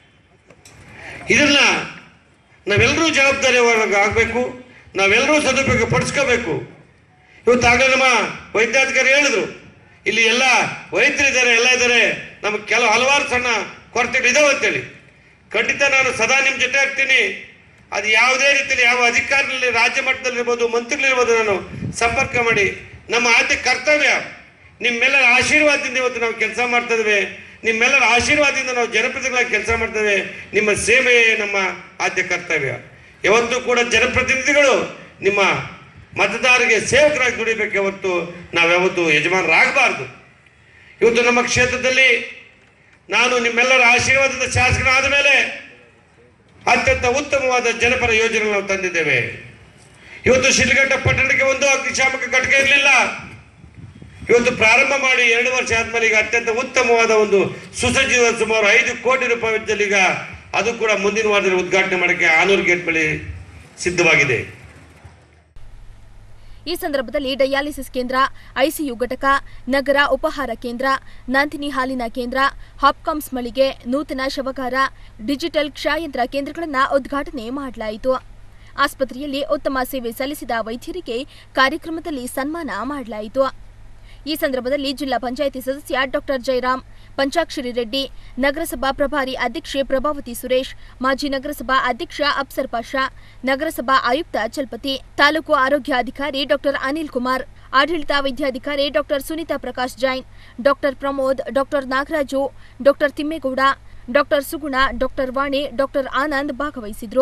ಇದನ್ನ ನಾವೆಲ್ಲರೂ ಜವಾಬ್ದಾರಿ ಆಗಬೇಕು ನಾವೆಲ್ಲರೂ ಸದುಪಯೋಗ ಪಡಿಸ್ಕೋಬೇಕು ಇವತ್ತು ಆಗಲೇ ನಮ್ಮ ವೈದ್ಯಾಧಿಕಾರಿ ಹೇಳಿದ್ರು ಇಲ್ಲಿ ಎಲ್ಲ ವೈದ್ಯರಿದ್ದಾರೆ ಎಲ್ಲ ಇದ್ದಾರೆ ನಮಗೆ ಕೆಲವು ಹಲವಾರು ಸಣ್ಣ ಕೊರತೆಗಳಿದಾವೆ ಅಂತೇಳಿ ಖಂಡಿತ ನಾನು ಸದಾ ನಿಮ್ಮ ಜೊತೆ ಆಗ್ತೀನಿ ಅದು ಯಾವುದೇ ರೀತಿಯಲ್ಲಿ ಯಾವ ಅಧಿಕಾರಿಗಳಲ್ಲಿ ರಾಜ್ಯ ಮಟ್ಟದಲ್ಲಿರ್ಬೋದು ಮಂತ್ರಿಗಳಿರ್ಬೋದು ನಾನು ಸಂಪರ್ಕ ಮಾಡಿ ನಮ್ಮ ಆದ್ಯ ಕರ್ತವ್ಯ ನಿಮ್ಮೆಲ್ಲರ ಆಶೀರ್ವಾದದಿಂದ ಇವತ್ತು ನಾವು ಕೆಲಸ ಮಾಡ್ತಾ ಇದ್ದೇವೆ ನಿಮ್ಮೆಲ್ಲರ ಆಶೀರ್ವಾದದಿಂದ ನಾವು ಜನಪ್ರತಿನಿಧಿಗಳಾಗಿ ಕೆಲಸ ಮಾಡ್ತೇವೆ ನಿಮ್ಮ ಸೇವೆಯೇ ನಮ್ಮ ಆದ್ಯ ಕರ್ತವ್ಯ ಯಾವತ್ತೂ ಕೂಡ ಜನಪ್ರತಿನಿಧಿಗಳು ನಿಮ್ಮ ಮತದಾರರಿಗೆ ಸೇವಕರಾಗಿ ದುಡಿಬೇಕೆ ಹೊರತು ನಾವ್ಯಾವತ್ತೂ ಯಜಮಾನರಾಗಬಾರ್ದು ಇವತ್ತು ನಮ್ಮ ಕ್ಷೇತ್ರದಲ್ಲಿ ನಾನು ನಿಮ್ಮೆಲ್ಲರ ಆಶೀರ್ವಾದದ ಶಾಸಕನಾದ ಮೇಲೆ ಅತ್ಯಂತ ಉತ್ತಮವಾದ ಜನಪರ ಯೋಜನೆ ನಾವು ತಂದಿದ್ದೇವೆ ಇವತ್ತು ಶಿಡ್ಲಘಟ್ಟ ಪಟ್ಟಣಕ್ಕೆ ಒಂದು ಅಗ್ನಿಶಾಮಕ ಘಟಕ ಇರಲಿಲ್ಲ ಇವತ್ತು ಪ್ರಾರಂಭ ಮಾಡಿ ಎರಡು ವರ್ಷ ಆದ್ಮೇಲೆ ಈಗ ಅತ್ಯಂತ ಉತ್ತಮವಾದ ಒಂದು ಸುಸಜ್ಜಿತ ಸುಮಾರು ಐದು ಕೋಟಿ ರೂಪಾಯಿ ವೆಚ್ಚದಲ್ಲಿ ಈಗ ಅದು ಕೂಡ ಮುಂದಿನ ವಾರದಲ್ಲಿ ಉದ್ಘಾಟನೆ ಮಾಡೋಕ್ಕೆ ಆನೂರು ಗೇಟ್ ಬಳಿ ಸಿದ್ಧವಾಗಿದೆ ಈ ಸಂದರ್ಭದಲ್ಲಿ ಡಯಾಲಿಸಿಸ್ ಕೇಂದ್ರ ಐಸಿಯು ಘಟಕ ನಗರ ಉಪಹಾರ ಕೇಂದ್ರ ನಂದಿನಿ ಹಾಲಿನ ಕೇಂದ್ರ ಹಾಪ್ಕಾಮ್ಸ್ ಮಳಿಗೆ ನೂತನ ಶವಗಾರ ಡಿಜಿಟಲ್ ಕ್ಷಯಂತ್ರ ಕೇಂದ್ರಗಳನ್ನು ಉದ್ಘಾಟನೆ ಮಾಡಲಾಯಿತು ಆಸ್ಪತ್ರೆಯಲ್ಲಿ ಉತ್ತಮ ಸೇವೆ ಸಲ್ಲಿಸಿದ ವೈದ್ಯರಿಗೆ ಕಾರ್ಯಕ್ರಮದಲ್ಲಿ ಸನ್ಮಾನ ಮಾಡಲಾಯಿತು ಈ ಸಂದರ್ಭದಲ್ಲಿ ಜಿಲ್ಲಾ ಪಂಚಾಯಿತಿ ಸದಸ್ಯ ಡಾಕ್ಟರ್ ಜಯರಾಮ್ ಪಂಚಾಕ್ಷರಿ ರೆಡ್ಡಿ ನಗರಸಭಾ ಪ್ರಭಾರಿ ಅಧ್ಯಕ್ಷೆ ಪ್ರಭಾವತಿ ಸುರೇಶ್ ಮಾಜಿ ನಗರಸಭಾ ಅಧ್ಯಕ್ಷ ಅಫ್ಸರ್ ಪಾಷಾ ನಗರಸಭಾ ಆಯುಕ್ತ ಚಲ್ಪತಿ ತಾಲೂಕು ಆರೋಗ್ಯಾಧಿಕಾರಿ ಡಾಕ್ಟರ್ ಅನಿಲ್ ಕುಮಾರ್ ಆಡಳಿತ ವೈದ್ಯಾಧಿಕಾರಿ doctor Sunitha Prakash Jain doctor Pramod doctor Nagaraju doctor Thimmegowda doctor Suguna doctor Vani doctor Anand ಭಾಗವಹಿಸಿದ್ರು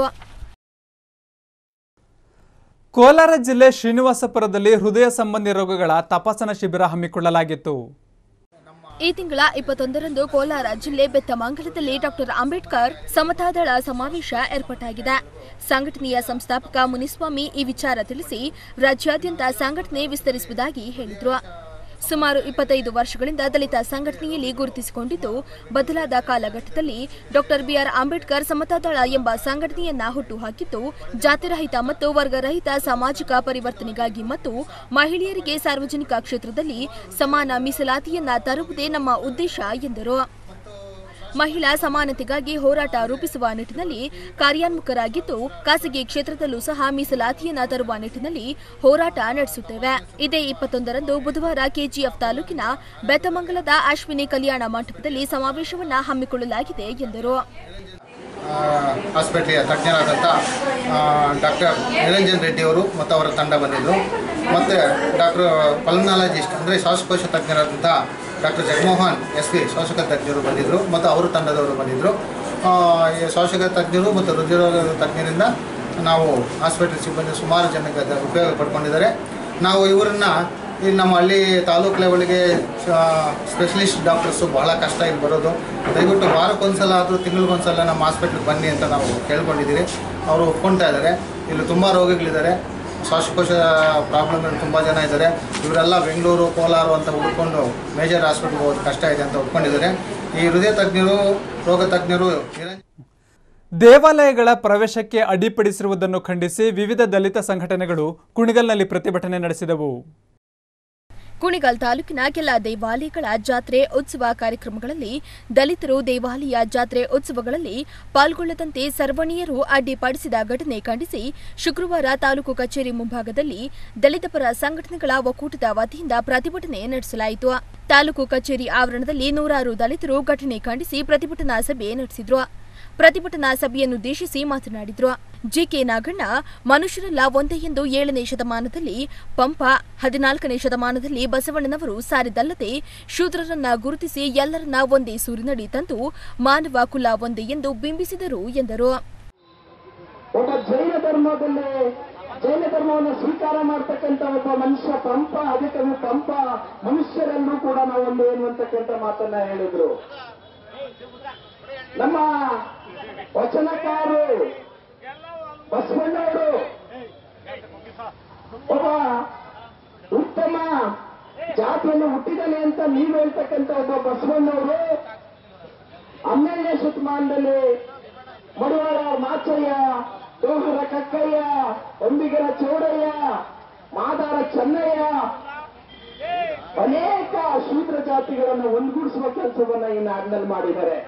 ಕೋಲಾರ ಜಿಲ್ಲೆ ಶ್ರೀನಿವಾಸಪುರದಲ್ಲಿ ಹೃದಯ ಸಂಬಂಧಿ ರೋಗಗಳ ತಪಾಸಣಾ ಶಿಬಿರ ಹಮ್ಮಿಕೊಳ್ಳಲಾಗಿತ್ತು ಈ ತಿಂಗಳ ಇಪ್ಪತ್ತೊಂದರಂದು ಕೋಲಾರ ಜಿಲ್ಲೆ ಬೆತ್ತಮಂಗಲದಲ್ಲಿ ಡಾಕ್ಟರ್ ಅಂಬೇಡ್ಕರ್ ಸಮತಾದಳ ಸಮಾವೇಶ ಏರ್ಪಾಟಾಗಿದೆ ಸಂಘಟನೆಯ ಸಂಸ್ಥಾಪಕ ಮುನಿಸ್ವಾಮಿ ಈ ವಿಚಾರ ತಿಳಿಸಿ ರಾಜ್ಯಾದ್ಯಂತ ಸಂಘಟನೆ ವಿಸ್ತರಿಸುವುದಾಗಿ ಹೇಳಿದ್ರು ಸುಮಾರು ಇಪ್ಪತ್ತೈದು ವರ್ಷಗಳಿಂದ ದಲಿತ ಸಂಘಟನೆಯಲ್ಲಿ ಗುರುತಿಸಿಕೊಂಡಿದ್ದು ಬದಲಾದ ಕಾಲಘಟ್ಟದಲ್ಲಿ ಡಾಕ್ಟರ್ ಬಿಆರ್ ಅಂಬೇಡ್ಕರ್ ಸಮತಾದಳ ಎಂಬ ಸಂಘಟನೆಯನ್ನ ಹುಟ್ಟುಹಾಕಿದ್ದು ಜಾತಿರಹಿತ ಮತ್ತು ವರ್ಗರಹಿತ ಸಾಮಾಜಿಕ ಪರಿವರ್ತನೆಗಾಗಿ ಮತ್ತು ಮಹಿಳೆಯರಿಗೆ ಸಾರ್ವಜನಿಕ ಕ್ಷೇತ್ರದಲ್ಲಿ ಸಮಾನ ಮೀಸಲಾತಿಯನ್ನ ತರುವುದೇ ನಮ್ಮ ಉದ್ದೇಶ ಎಂದರು ಮಹಿಳಾ ಸಮಾನತೆಗಾಗಿ ಹೋರಾಟ ರೂಪಿಸುವ ನಿಟ್ಟಿನಲ್ಲಿ ಕಾರ್ಯೋನ್ಮುಖರಾಗಿದ್ದು ಖಾಸಗಿ ಕ್ಷೇತ್ರದಲ್ಲೂ ಸಹ ಮೀಸಲಾತಿಯನ್ನ ತರುವ ನಿಟ್ಟಿನಲ್ಲಿ ಹೋರಾಟ ನಡೆಸುತ್ತೇವೆ ಇದೇ ಇಪ್ಪತ್ತೊಂದರಂದು ಬುಧವಾರ ಕೆಜಿಎಫ್ ತಾಲೂಕಿನ ಬೆತ್ತಮಂಗಲದ ಅಶ್ವಿನಿ ಕಲ್ಯಾಣ ಮಂಟಪದಲ್ಲಿ ಸಮಾವೇಶವನ್ನ ಹಮ್ಮಿಕೊಳ್ಳಲಾಗಿದೆ ಎಂದರು ಹಾಸ್ಪಿಟ್ಲಿಯ ತಜ್ಞರಾದಂಥ ಡಾಕ್ಟರ್ ನಿರಂಜನ್ ರೆಡ್ಡಿ ಅವರು ಮತ್ತು ಅವರ ತಂಡ ಬಂದಿದ್ದರು ಮತ್ತು ಡಾಕ್ಟರ್ ಪಲ್ಮನಾಲಜಿಸ್ಟ್ ಅಂದರೆ ಶ್ವಾಸಕೋಶ ತಜ್ಞರಾದಂಥ ಡಾಕ್ಟರ್ ಜಗಮೋಹನ್ ಎಸ್ ಪಿ ಶ್ವಾಸಕ ತಜ್ಞರು ಬಂದಿದ್ದರು ಮತ್ತು ಅವರ ತಂಡದವರು ಬಂದಿದ್ದರು ಆ, ಈ ಶ್ವಾಸಕ ತಜ್ಞರು ಮತ್ತು ಹೃದಯರೋಗ ತಜ್ಞರಿಂದ ನಾವು ಹಾಸ್ಪಿಟಲ್ ಸಿಬ್ಬಂದಿ ಸುಮಾರು ಜನಕ್ಕೆ ಅದರ ಉಪಯೋಗ ಪಡ್ಕೊಂಡಿದ್ದಾರೆ ನಾವು ಇವರನ್ನು ಈ ನಮ್ಮ ಹಳ್ಳಿ ತಾಲೂಕು ಲೆವೆಲ್ಗೆ ಸ್ಪೆಷಲಿಸ್ಟ್ ಡಾಕ್ಟರ್ಸು ಬಹಳ ಕಷ್ಟ ಇಲ್ಲಿ ಬರೋದು ದಯವಿಟ್ಟು ವಾರಕ್ಕೊಂದ್ಸಲ ಆದರೂ ತಿಂಗಳಿಗೊಂದ್ಸಲ ನಮ್ಮ ಹಾಸ್ಪಿಟ್ಲಿಗೆ ಬನ್ನಿ ಅಂತ ನಾವು ಕೇಳ್ಕೊಂಡಿದ್ದೀರಿ ಅವರು ಒಪ್ಕೊಳ್ತಾ ಇದ್ದಾರೆ ಇಲ್ಲಿ ತುಂಬ ರೋಗಿಗಳಿದ್ದಾರೆ ಶ್ವಾಸಕೋಶ ಪ್ರಾಬ್ಲಮ್ ತುಂಬ ಜನ ಇದ್ದಾರೆ ಇವರೆಲ್ಲ ಬೆಂಗಳೂರು ಕೋಲಾರ ಅಂತ ಹುಡ್ಕೊಂಡು ಮೇಜರ್ ಹಾಸ್ಪಿಟ್ಲ್ಗೆ ಹೋಗೋದು ಕಷ್ಟ ಇದೆ ಅಂತ ಒಪ್ಕೊಂಡಿದ್ದಾರೆ ಈ ಹೃದಯ ತಜ್ಞರು ರೋಗ ತಜ್ಞರು ನಿರಂಜನ್ ದೇವಾಲಯಗಳ ಪ್ರವೇಶಕ್ಕೆ ಅಡ್ಡಿಪಡಿಸಿರುವುದನ್ನು ಖಂಡಿಸಿ ವಿವಿಧ ದಲಿತ ಸಂಘಟನೆಗಳು ಕುಣಿಗಲ್ನಲ್ಲಿ ಪ್ರತಿಭಟನೆ ನಡೆಸಿದವು ಕುಣಿಗಲ್ ತಾಲೂಕಿನ ಕೆಲ ದೇವಾಲಯಗಳ ಜಾತ್ರೆ ಉತ್ಸವ ಕಾರ್ಯಕ್ರಮಗಳಲ್ಲಿ ದಲಿತರು ದೇವಾಲಯ ಜಾತ್ರೆ ಉತ್ಸವಗಳಲ್ಲಿ ಪಾಲ್ಗೊಳ್ಳದಂತೆ ಸರ್ವಣೀಯರು ಅಡ್ಡಿಪಡಿಸಿದ ಘಟನೆ ಖಂಡಿಸಿ ಶುಕ್ರವಾರ ತಾಲೂಕು ಕಚೇರಿ ಮುಂಭಾಗದಲ್ಲಿ ದಲಿತ ಪರ ಸಂಘಟನೆಗಳ ಒಕ್ಕೂಟದ ವತಿಯಿಂದ ಪ್ರತಿಭಟನೆ ನಡೆಸಲಾಯಿತು ತಾಲೂಕು ಕಚೇರಿ ಆವರಣದಲ್ಲಿ ನೂರಾರು ದಲಿತರು ಘಟನೆ ಖಂಡಿಸಿ ಪ್ರತಿಭಟನಾ ಸಭೆ ನಡೆಸಿದ್ರು ಪ್ರತಿಭಟನಾ ಸಭೆಯನ್ನುದ್ದೇಶಿಸಿ ಮಾತನಾಡಿದ್ರು ಜಿಕೆ ನಾಗಣ್ಣ ಮನುಷ್ಯರೆಲ್ಲ ಒಂದೇ ಎಂದು ಏಳನೇ ಶತಮಾನದಲ್ಲಿ ಪಂಪ ಹದಿನಾಲ್ಕನೇ ಶತಮಾನದಲ್ಲಿ ಬಸವಣ್ಣನವರು ಸಾರಿದಲ್ಲದೆ ಶೂದ್ರರನ್ನ ಗುರುತಿಸಿ ಎಲ್ಲರನ್ನ ಒಂದೇ ಸೂರಿನಡಿ ತಂದು ಮಾನವ ಕುಲ ಒಂದೇ ಎಂದು ಬಿಂಬಿಸಿದರು ಎಂದರು ಒಬ್ಬ ಜೈನ ಧರ್ಮದಲ್ಲಿ ಜೈನ ಧರ್ಮವನ್ನು ಸ್ವೀಕಾರ ಮಾಡ್ತಕ್ಕಂಥ ಒಬ್ಬ ಮನುಷ್ಯ ಪಂಪ ಅದಕ್ಕೆ ಪಂಪ ಮನುಷ್ಯರೆಲ್ಲರೂ ಕೂಡ ನಾವು ಒಂದು ಏನು ಅಂತಕ್ಕಂಥ ಮಾತನ್ನ ಹೇಳಿದ್ರು ನಮ್ಮ ವಚನಕಾರರು ಬಸವಣ್ಣವರು ಒಬ್ಬ ಉತ್ತಮ ಜಾತಿಯನ್ನು ಹುಟ್ಟಿದನೆ ಅಂತ ನೀವು ಹೇಳ್ತಕ್ಕಂಥ ಒಬ್ಬ ಬಸವಣ್ಣವರು ಹನ್ನೆರಡನೇ ಶತಮಾನದಲ್ಲಿ ಮಡಿವಾಳ ಮಾಚಯ್ಯ ದೋಹರ ಕಕ್ಕಯ್ಯ ಅಂಬಿಗರ ಚೌಡಯ್ಯ ಮಾದಾರ ಚೆನ್ನಯ್ಯ ಅನೇಕ ಶೂದ್ರ ಜಾತಿಗಳನ್ನು ಒಂದುಗೂಡಿಸುವ ಕೆಲಸವನ್ನ ಈ ನಾಡಿನಲ್ಲಿ ಮಾಡಿದ್ದಾರೆ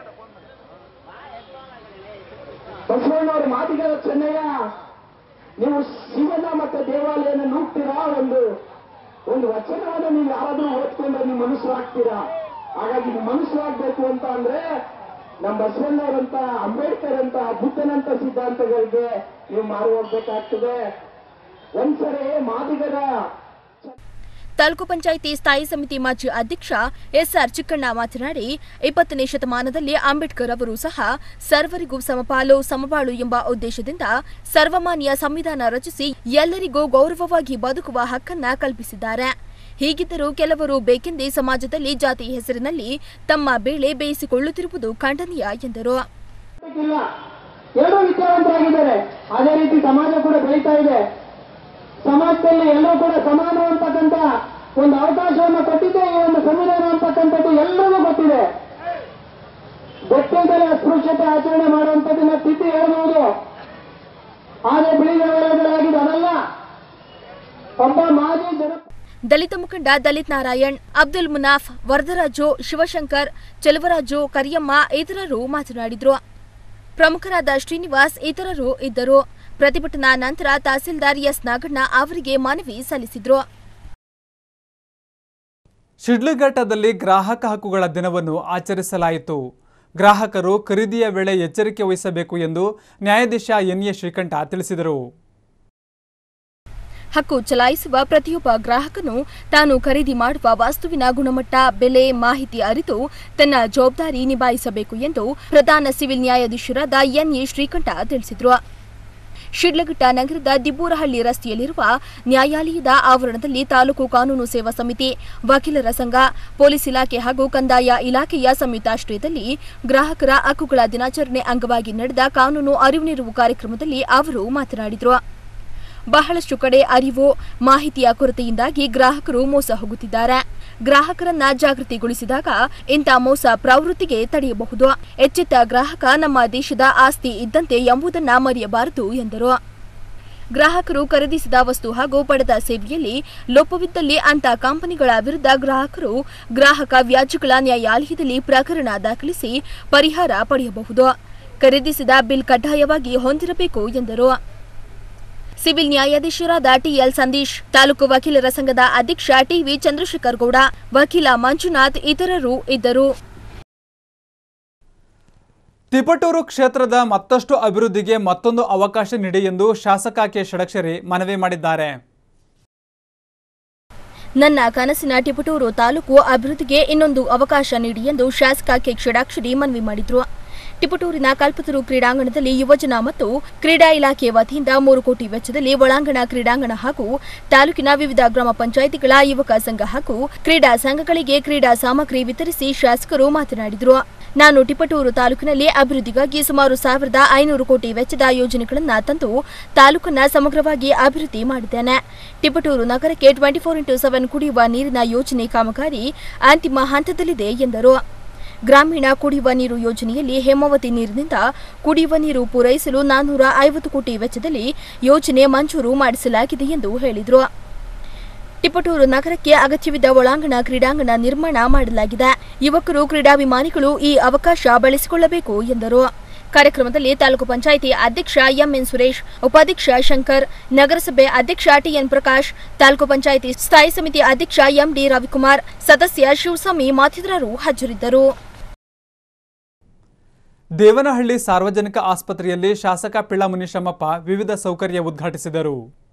ಬಸವಣ್ಣವರ ಮಾದಿಗರ ಚೆನ್ನಯ್ಯ ನೀವು ಶಿವನ ಮತ್ತೆ ದೇವಾಲಯನ ನುಗ್ತೀರಾ ಒಂದು ಒಂದು ವಚನವನ್ನು ನೀವು ಯಾರಾದ್ರೂ ಓದ್ಕೊಂಡ್ರೆ ನೀವು ಮನುಷ್ಯರಾಗ್ತೀರಾ ಹಾಗಾಗಿ ನೀವು ಮನುಷ್ಯರಾಗ್ಬೇಕು ಅಂತ ಅಂದ್ರೆ ನಮ್ಮ ಬಸವಣ್ಣವರಂತ ಅಂಬೇಡ್ಕರ್ ಅಂತ ಬುದ್ಧನಂತ ಸಿದ್ಧಾಂತಗಳಿಗೆ ನೀವು ಮಾರು ಹೋಗ್ಬೇಕಾಗ್ತದೆ ಒಂದ್ಸರಿ ಮಾದಿಗರ ತಾಲೂಕು ಪಂಚಾಯಿತಿ ಸ್ಥಾಯಿ ಸಮಿತಿ ಮಾಜಿ ಅಧ್ಯಕ್ಷ ಎಸ್ಆರ್ ಚಿಕ್ಕಣ್ಣ ಮಾತನಾಡಿ ಇಪ್ಪತ್ತನೇ ಶತಮಾನದಲ್ಲಿ ಅಂಬೇಡ್ಕರ್ ಅವರು ಸಹ ಸರ್ವರಿಗೂ ಸಮಪಾಲು ಸಮಬಾಳು ಎಂಬ ಉದ್ದೇಶದಿಂದ ಸರ್ವಮಾನ್ಯ ಸಂವಿಧಾನ ರಚಿಸಿ ಎಲ್ಲರಿಗೂ ಗೌರವವಾಗಿ ಬದುಕುವ ಹಕ್ಕನ್ನ ಕಲ್ಪಿಸಿದ್ದಾರೆ ಹೀಗಿದ್ದರೂ ಕೆಲವರು ಬೇಕೆಂದೇ ಸಮಾಜದಲ್ಲಿ ಜಾತಿ ಹೆಸರಿನಲ್ಲಿ ತಮ್ಮ ಬೇಳೆ ಬೇಯಿಸಿಕೊಳ್ಳುತ್ತಿರುವುದು ಖಂಡನೀಯ ಎಂದರು ಇಲ್ಲ ಎರಡೂ ವಿದ್ಯಾವಂತರಾಗಿದ್ದಾರೆ ಅದೇ ರೀತಿ ಸಮಾಜ ಕೂಡ ಬೆಳೀತಾ ಇದೆ ಸಮಾಜದಲ್ಲಿ ಎಲ್ಲರೂ ಕೂಡ ಸಮಾನ ಅಂತಕ್ಕಂಥ ಒಂದು ಅವಕಾಶವನ್ನು ಕೊಟ್ಟಿದ್ದೆ ಈ ಒಂದು ಸಂವಿಧಾನ ಅಂತಕ್ಕಂಥದ್ದು ಎಲ್ಲರಿಗೂ ಗೊತ್ತಿದೆ ಗೊತ್ತಿಲ್ಲದೆ ಅಸ್ಪೃಶ್ಯತೆ ಆಚರಣೆ ಮಾಡುವಂಥದ್ದನ್ನ ತಿದ್ದಿ ಹೇಳ್ಬಹುದು ಆದರೆ ಬಿಳಿ ದೇವಾಲಯಗಳಾಗಿದೆ ಅದಲ್ಲ ಒಬ್ಬ ಮಾಜಿ ಜನ ದಲಿತ ಮುಖಂಡ ದಲಿತ್ ನಾರಾಯಣ್ ಅಬ್ದುಲ್ ಮುನಾಫ್ ವರದರಾಜು ಶಿವಶಂಕರ್ ಚೆಲುವರಾಜು ಕರಿಯಮ್ಮ ಇತರರು ಮಾತನಾಡಿದ್ರು ಪ್ರಮುಖರಾದ ಶ್ರೀನಿವಾಸ್ ಇತರರು ಇದ್ದರು ಪ್ರತಿಭಟನಾ ನಂತರ ತಹಸೀಲ್ದಾರ್ ಎಸ್ ನಾಗಣ್ಣ ಅವರಿಗೆ ಮನವಿ ಸಲ್ಲಿಸಿದ್ರು ಶಿಡ್ಲಘಟ್ಟದಲ್ಲಿ ಗ್ರಾಹಕ ಹಕ್ಕುಗಳ ದಿನವನ್ನು ಆಚರಿಸಲಾಯಿತು ಗ್ರಾಹಕರು ಖರೀದಿಯ ವೇಳೆ ಎಚ್ಚರಿಕೆ ವಹಿಸಬೇಕು ಎಂದು ನ್ಯಾಯಾಧೀಶ ಎನ್ ಎ ಶ್ರೀಕಂಠ ತಿಳಿಸಿದರು ಹಕ್ಕು ಚಲಾಯಿಸುವ ಪ್ರತಿಯೊಬ್ಬ ಗ್ರಾಹಕನು ತಾನು ಖರೀದಿ ಮಾಡುವ ವಸ್ತುವಿನ ಗುಣಮಟ್ಟ ಬೆಲೆ ಮಾಹಿತಿ ಅರಿತು ತನ್ನ ಜವಾಬ್ದಾರಿ ನಿಭಾಯಿಸಬೇಕು ಎಂದು ಪ್ರಧಾನ ಸಿವಿಲ್ ನ್ಯಾಯಾಧೀಶರಾದ ಎನ್ಎ ಶ್ರೀಕಂಠ ತಿಳಿಸಿದರು ಶಿಡ್ಲಘಟ್ಟ ನಗರದ ದಿಬ್ಬೂರಹಳ್ಳಿ ರಸ್ತೆಯಲ್ಲಿರುವ ನ್ಯಾಯಾಲಯದ ಆವರಣದಲ್ಲಿ ತಾಲೂಕು ಕಾನೂನು ಸೇವಾ ಸಮಿತಿ ವಕೀಲರ ಸಂಘ ಪೊಲೀಸ್ ಇಲಾಖೆ ಹಾಗೂ ಕಂದಾಯ ಇಲಾಖೆಯ ಸಂಯುಕ್ತಾಶ್ರಯದಲ್ಲಿ ಗ್ರಾಹಕರ ಹಕ್ಕುಗಳ ದಿನಾಚರಣೆ ಅಂಗವಾಗಿ ನಡೆದ ಕಾನೂನು ಅರಿವು ನೆರವು ಕಾರ್ಯಕ್ರಮದಲ್ಲಿ ಅವರು ಮಾತನಾಡಿದರು ಬಹಳಷ್ಟು ಕಡೆ ಅರಿವು ಮಾಹಿತಿಯ ಕೊರತೆಯಿಂದಾಗಿ ಗ್ರಾಹಕರು ಮೋಸ ಹೋಗುತ್ತಿದ್ದಾರೆ ಗ್ರಾಹಕರನ್ನ ಜಾಗೃತಿಗೊಳಿಸಿದಾಗ ಇಂಥ ಮೋಸ ಪ್ರವೃತ್ತಿಗೆ ತಡೆಯಬಹುದು ಎಚ್ಚೆತ್ತ ಗ್ರಾಹಕ ನಮ್ಮ ದೇಶದ ಆಸ್ತಿ ಇದ್ದಂತೆ ಎಂಬುದನ್ನ ಮರೆಯಬಾರದು ಎಂದರು ಗ್ರಾಹಕರು ಖರೀದಿಸಿದ ವಸ್ತು ಹಾಗೂ ಪಡೆದ ಸೇವೆಯಲ್ಲಿ ಲೋಪವಿದ್ದಲ್ಲಿ ಅಂತ ಕಂಪನಿಗಳ ವಿರುದ್ಧ ಗ್ರಾಹಕರು ಗ್ರಾಹಕ ವ್ಯಾಜ್ಯಗಳ ನ್ಯಾಯಾಲಯದಲ್ಲಿ ಪ್ರಕರಣ ದಾಖಲಿಸಿ ಪರಿಹಾರ ಪಡೆಯಬಹುದು ಖರೀದಿಸಿದ ಬಿಲ್ ಕಡ್ಡಾಯವಾಗಿ ಹೊಂದಿರಬೇಕು ಎಂದರು ಸಿವಿಲ್ ನ್ಯಾಯಾಧೀಶರಾದ ಟಿಎಲ್ ಸಂದೀಶ್ ತಾಲೂಕು ವಕೀಲರ ಸಂಘದ ಅಧ್ಯಕ್ಷ ಟಿವಿ ಚಂದ್ರಶೇಖರ್ ಗೌಡ ವಕೀಲ ಮಂಜುನಾಥ್ ಇತರರು ಇದ್ದರು ತಿಪಟೂರು ಕ್ಷೇತ್ರದ ಮತ್ತಷ್ಟು ಅಭಿವೃದ್ಧಿಗೆ ಮತ್ತೊಂದು ಅವಕಾಶ ನೀಡಿ ಎಂದು ಶಾಸಕ ಕೆ ಷಡಕ್ಷರಿ ಮನವಿ ಮಾಡಿದ್ದಾರೆ ನನ್ನ ಕನಸಿನ ಟಿಪಟೂರು ತಾಲೂಕು ಅಭಿವೃದ್ಧಿಗೆ ಇನ್ನೊಂದು ಅವಕಾಶ ನೀಡಿ ಎಂದು ಶಾಸಕ ಕೆ ಕ್ಷಡಾಕ್ಷರಿ ಮನವಿ ಮಾಡಿದ್ರು ಟಿಪಟೂರಿನ ಕಲ್ಪತರು ಕ್ರೀಡಾಂಗಣದಲ್ಲಿ ಯುವಜನ ಮತ್ತು ಕ್ರೀಡಾ ಇಲಾಖೆ ವತಿಯಿಂದ ಮೂರು ಕೋಟಿ ವೆಚ್ಚದಲ್ಲಿ ಒಳಾಂಗಣ ಕ್ರೀಡಾಂಗಣ ಹಾಗೂ ತಾಲೂಕಿನ ವಿವಿಧ ಗ್ರಾಮ ಪಂಚಾಯಿತಿಗಳ ಯುವಕ ಸಂಘ ಹಾಗೂ ಕ್ರೀಡಾ ಸಂಘಗಳಿಗೆ ಕ್ರೀಡಾ ಸಾಮಗ್ರಿ ವಿತರಿಸಿ ಶಾಸಕರು ಮಾತನಾಡಿದರು ನಾನು ಟಿಪಟೂರು ತಾಲೂಕಿನಲ್ಲಿ ಅಭಿವೃದ್ಧಿಗಾಗಿ ಸುಮಾರು ಸಾವಿರದ ಐನೂರು ಕೋಟಿ ವೆಚ್ಚದ ಯೋಜನೆಗಳನ್ನು ತಂದು ತಾಲೂಕನ್ನ ಸಮಗ್ರವಾಗಿ ಅಭಿವೃದ್ಧಿ ಮಾಡಿದ್ದೇನೆ ಟಿಪಟೂರು ನಗರಕ್ಕೆ ಟ್ವೆಂಟಿ ಫೋರ್ ಇಂಟು ಸೆವೆನ್ ಕುಡಿಯುವ ನೀರಿನ ಯೋಜನೆ ಕಾಮಗಾರಿ ಅಂತಿಮ ಹಂತದಲ್ಲಿದೆ ಎಂದರು ಗ್ರಾಮೀಣ ಕುಡಿಯುವ ನೀರು ಯೋಜನೆಯಲ್ಲಿ ಹೇಮಾವತಿ ನೀರಿನಿಂದ ಕುಡಿಯುವ ನೀರು ಪೂರೈಸಲು ನಾನ್ನೂರ ಐವತ್ತು ಕೋಟಿ ವೆಚ್ಚದಲ್ಲಿ ಯೋಜನೆ ಮಂಜೂರು ಮಾಡಿಸಲಾಗಿದೆ ಎಂದು ಹೇಳಿದರು ಟಿಪಟೂರು ನಗರಕ್ಕೆ ಅಗತ್ಯವಿದ್ದ ಒಳಾಂಗಣ ಕ್ರೀಡಾಂಗಣ ನಿರ್ಮಾಣ ಮಾಡಲಾಗಿದೆ ಯುವಕರು ಕ್ರೀಡಾಭಿಮಾನಿಗಳು ಈ ಅವಕಾಶ ಬಳಸಿಕೊಳ್ಳಬೇಕು ಎಂದರು ಕಾರ್ಯಕ್ರಮದಲ್ಲಿ ತಾಲೂಕು ಪಂಚಾಯಿತಿ ಅಧ್ಯಕ್ಷ ಎಂಎನ್ ಸುರೇಶ್ ಉಪಾಧ್ಯಕ್ಷ ಶಂಕರ್ ನಗರಸಭೆ ಅಧ್ಯಕ್ಷ ಟಿಎನ್ ಪ್ರಕಾಶ್ ತಾಲೂಕು ಪಂಚಾಯಿತಿ ಸ್ಥಾಯಿ ಸಮಿತಿ ಅಧ್ಯಕ್ಷ ಎಂಡಿ ರವಿಕುಮಾರ್ ಸದಸ್ಯ ಶಿವಸ್ವಾಮಿ ಮತ್ತಿತರರು ಹಾಜರಿದ್ದರು ದೇವನಹಳ್ಳಿ ಸಾರ್ವಜನಿಕ ಆಸ್ಪತ್ರೆಯಲ್ಲಿ ಶಾಸಕ ಪಿಳ್ಳ ಮುನಿಶಮ್ಮಪ್ಪ ವಿವಿಧ ಸೌಕರ್ಯ ಉದ್ಘಾಟಿಸಿದರು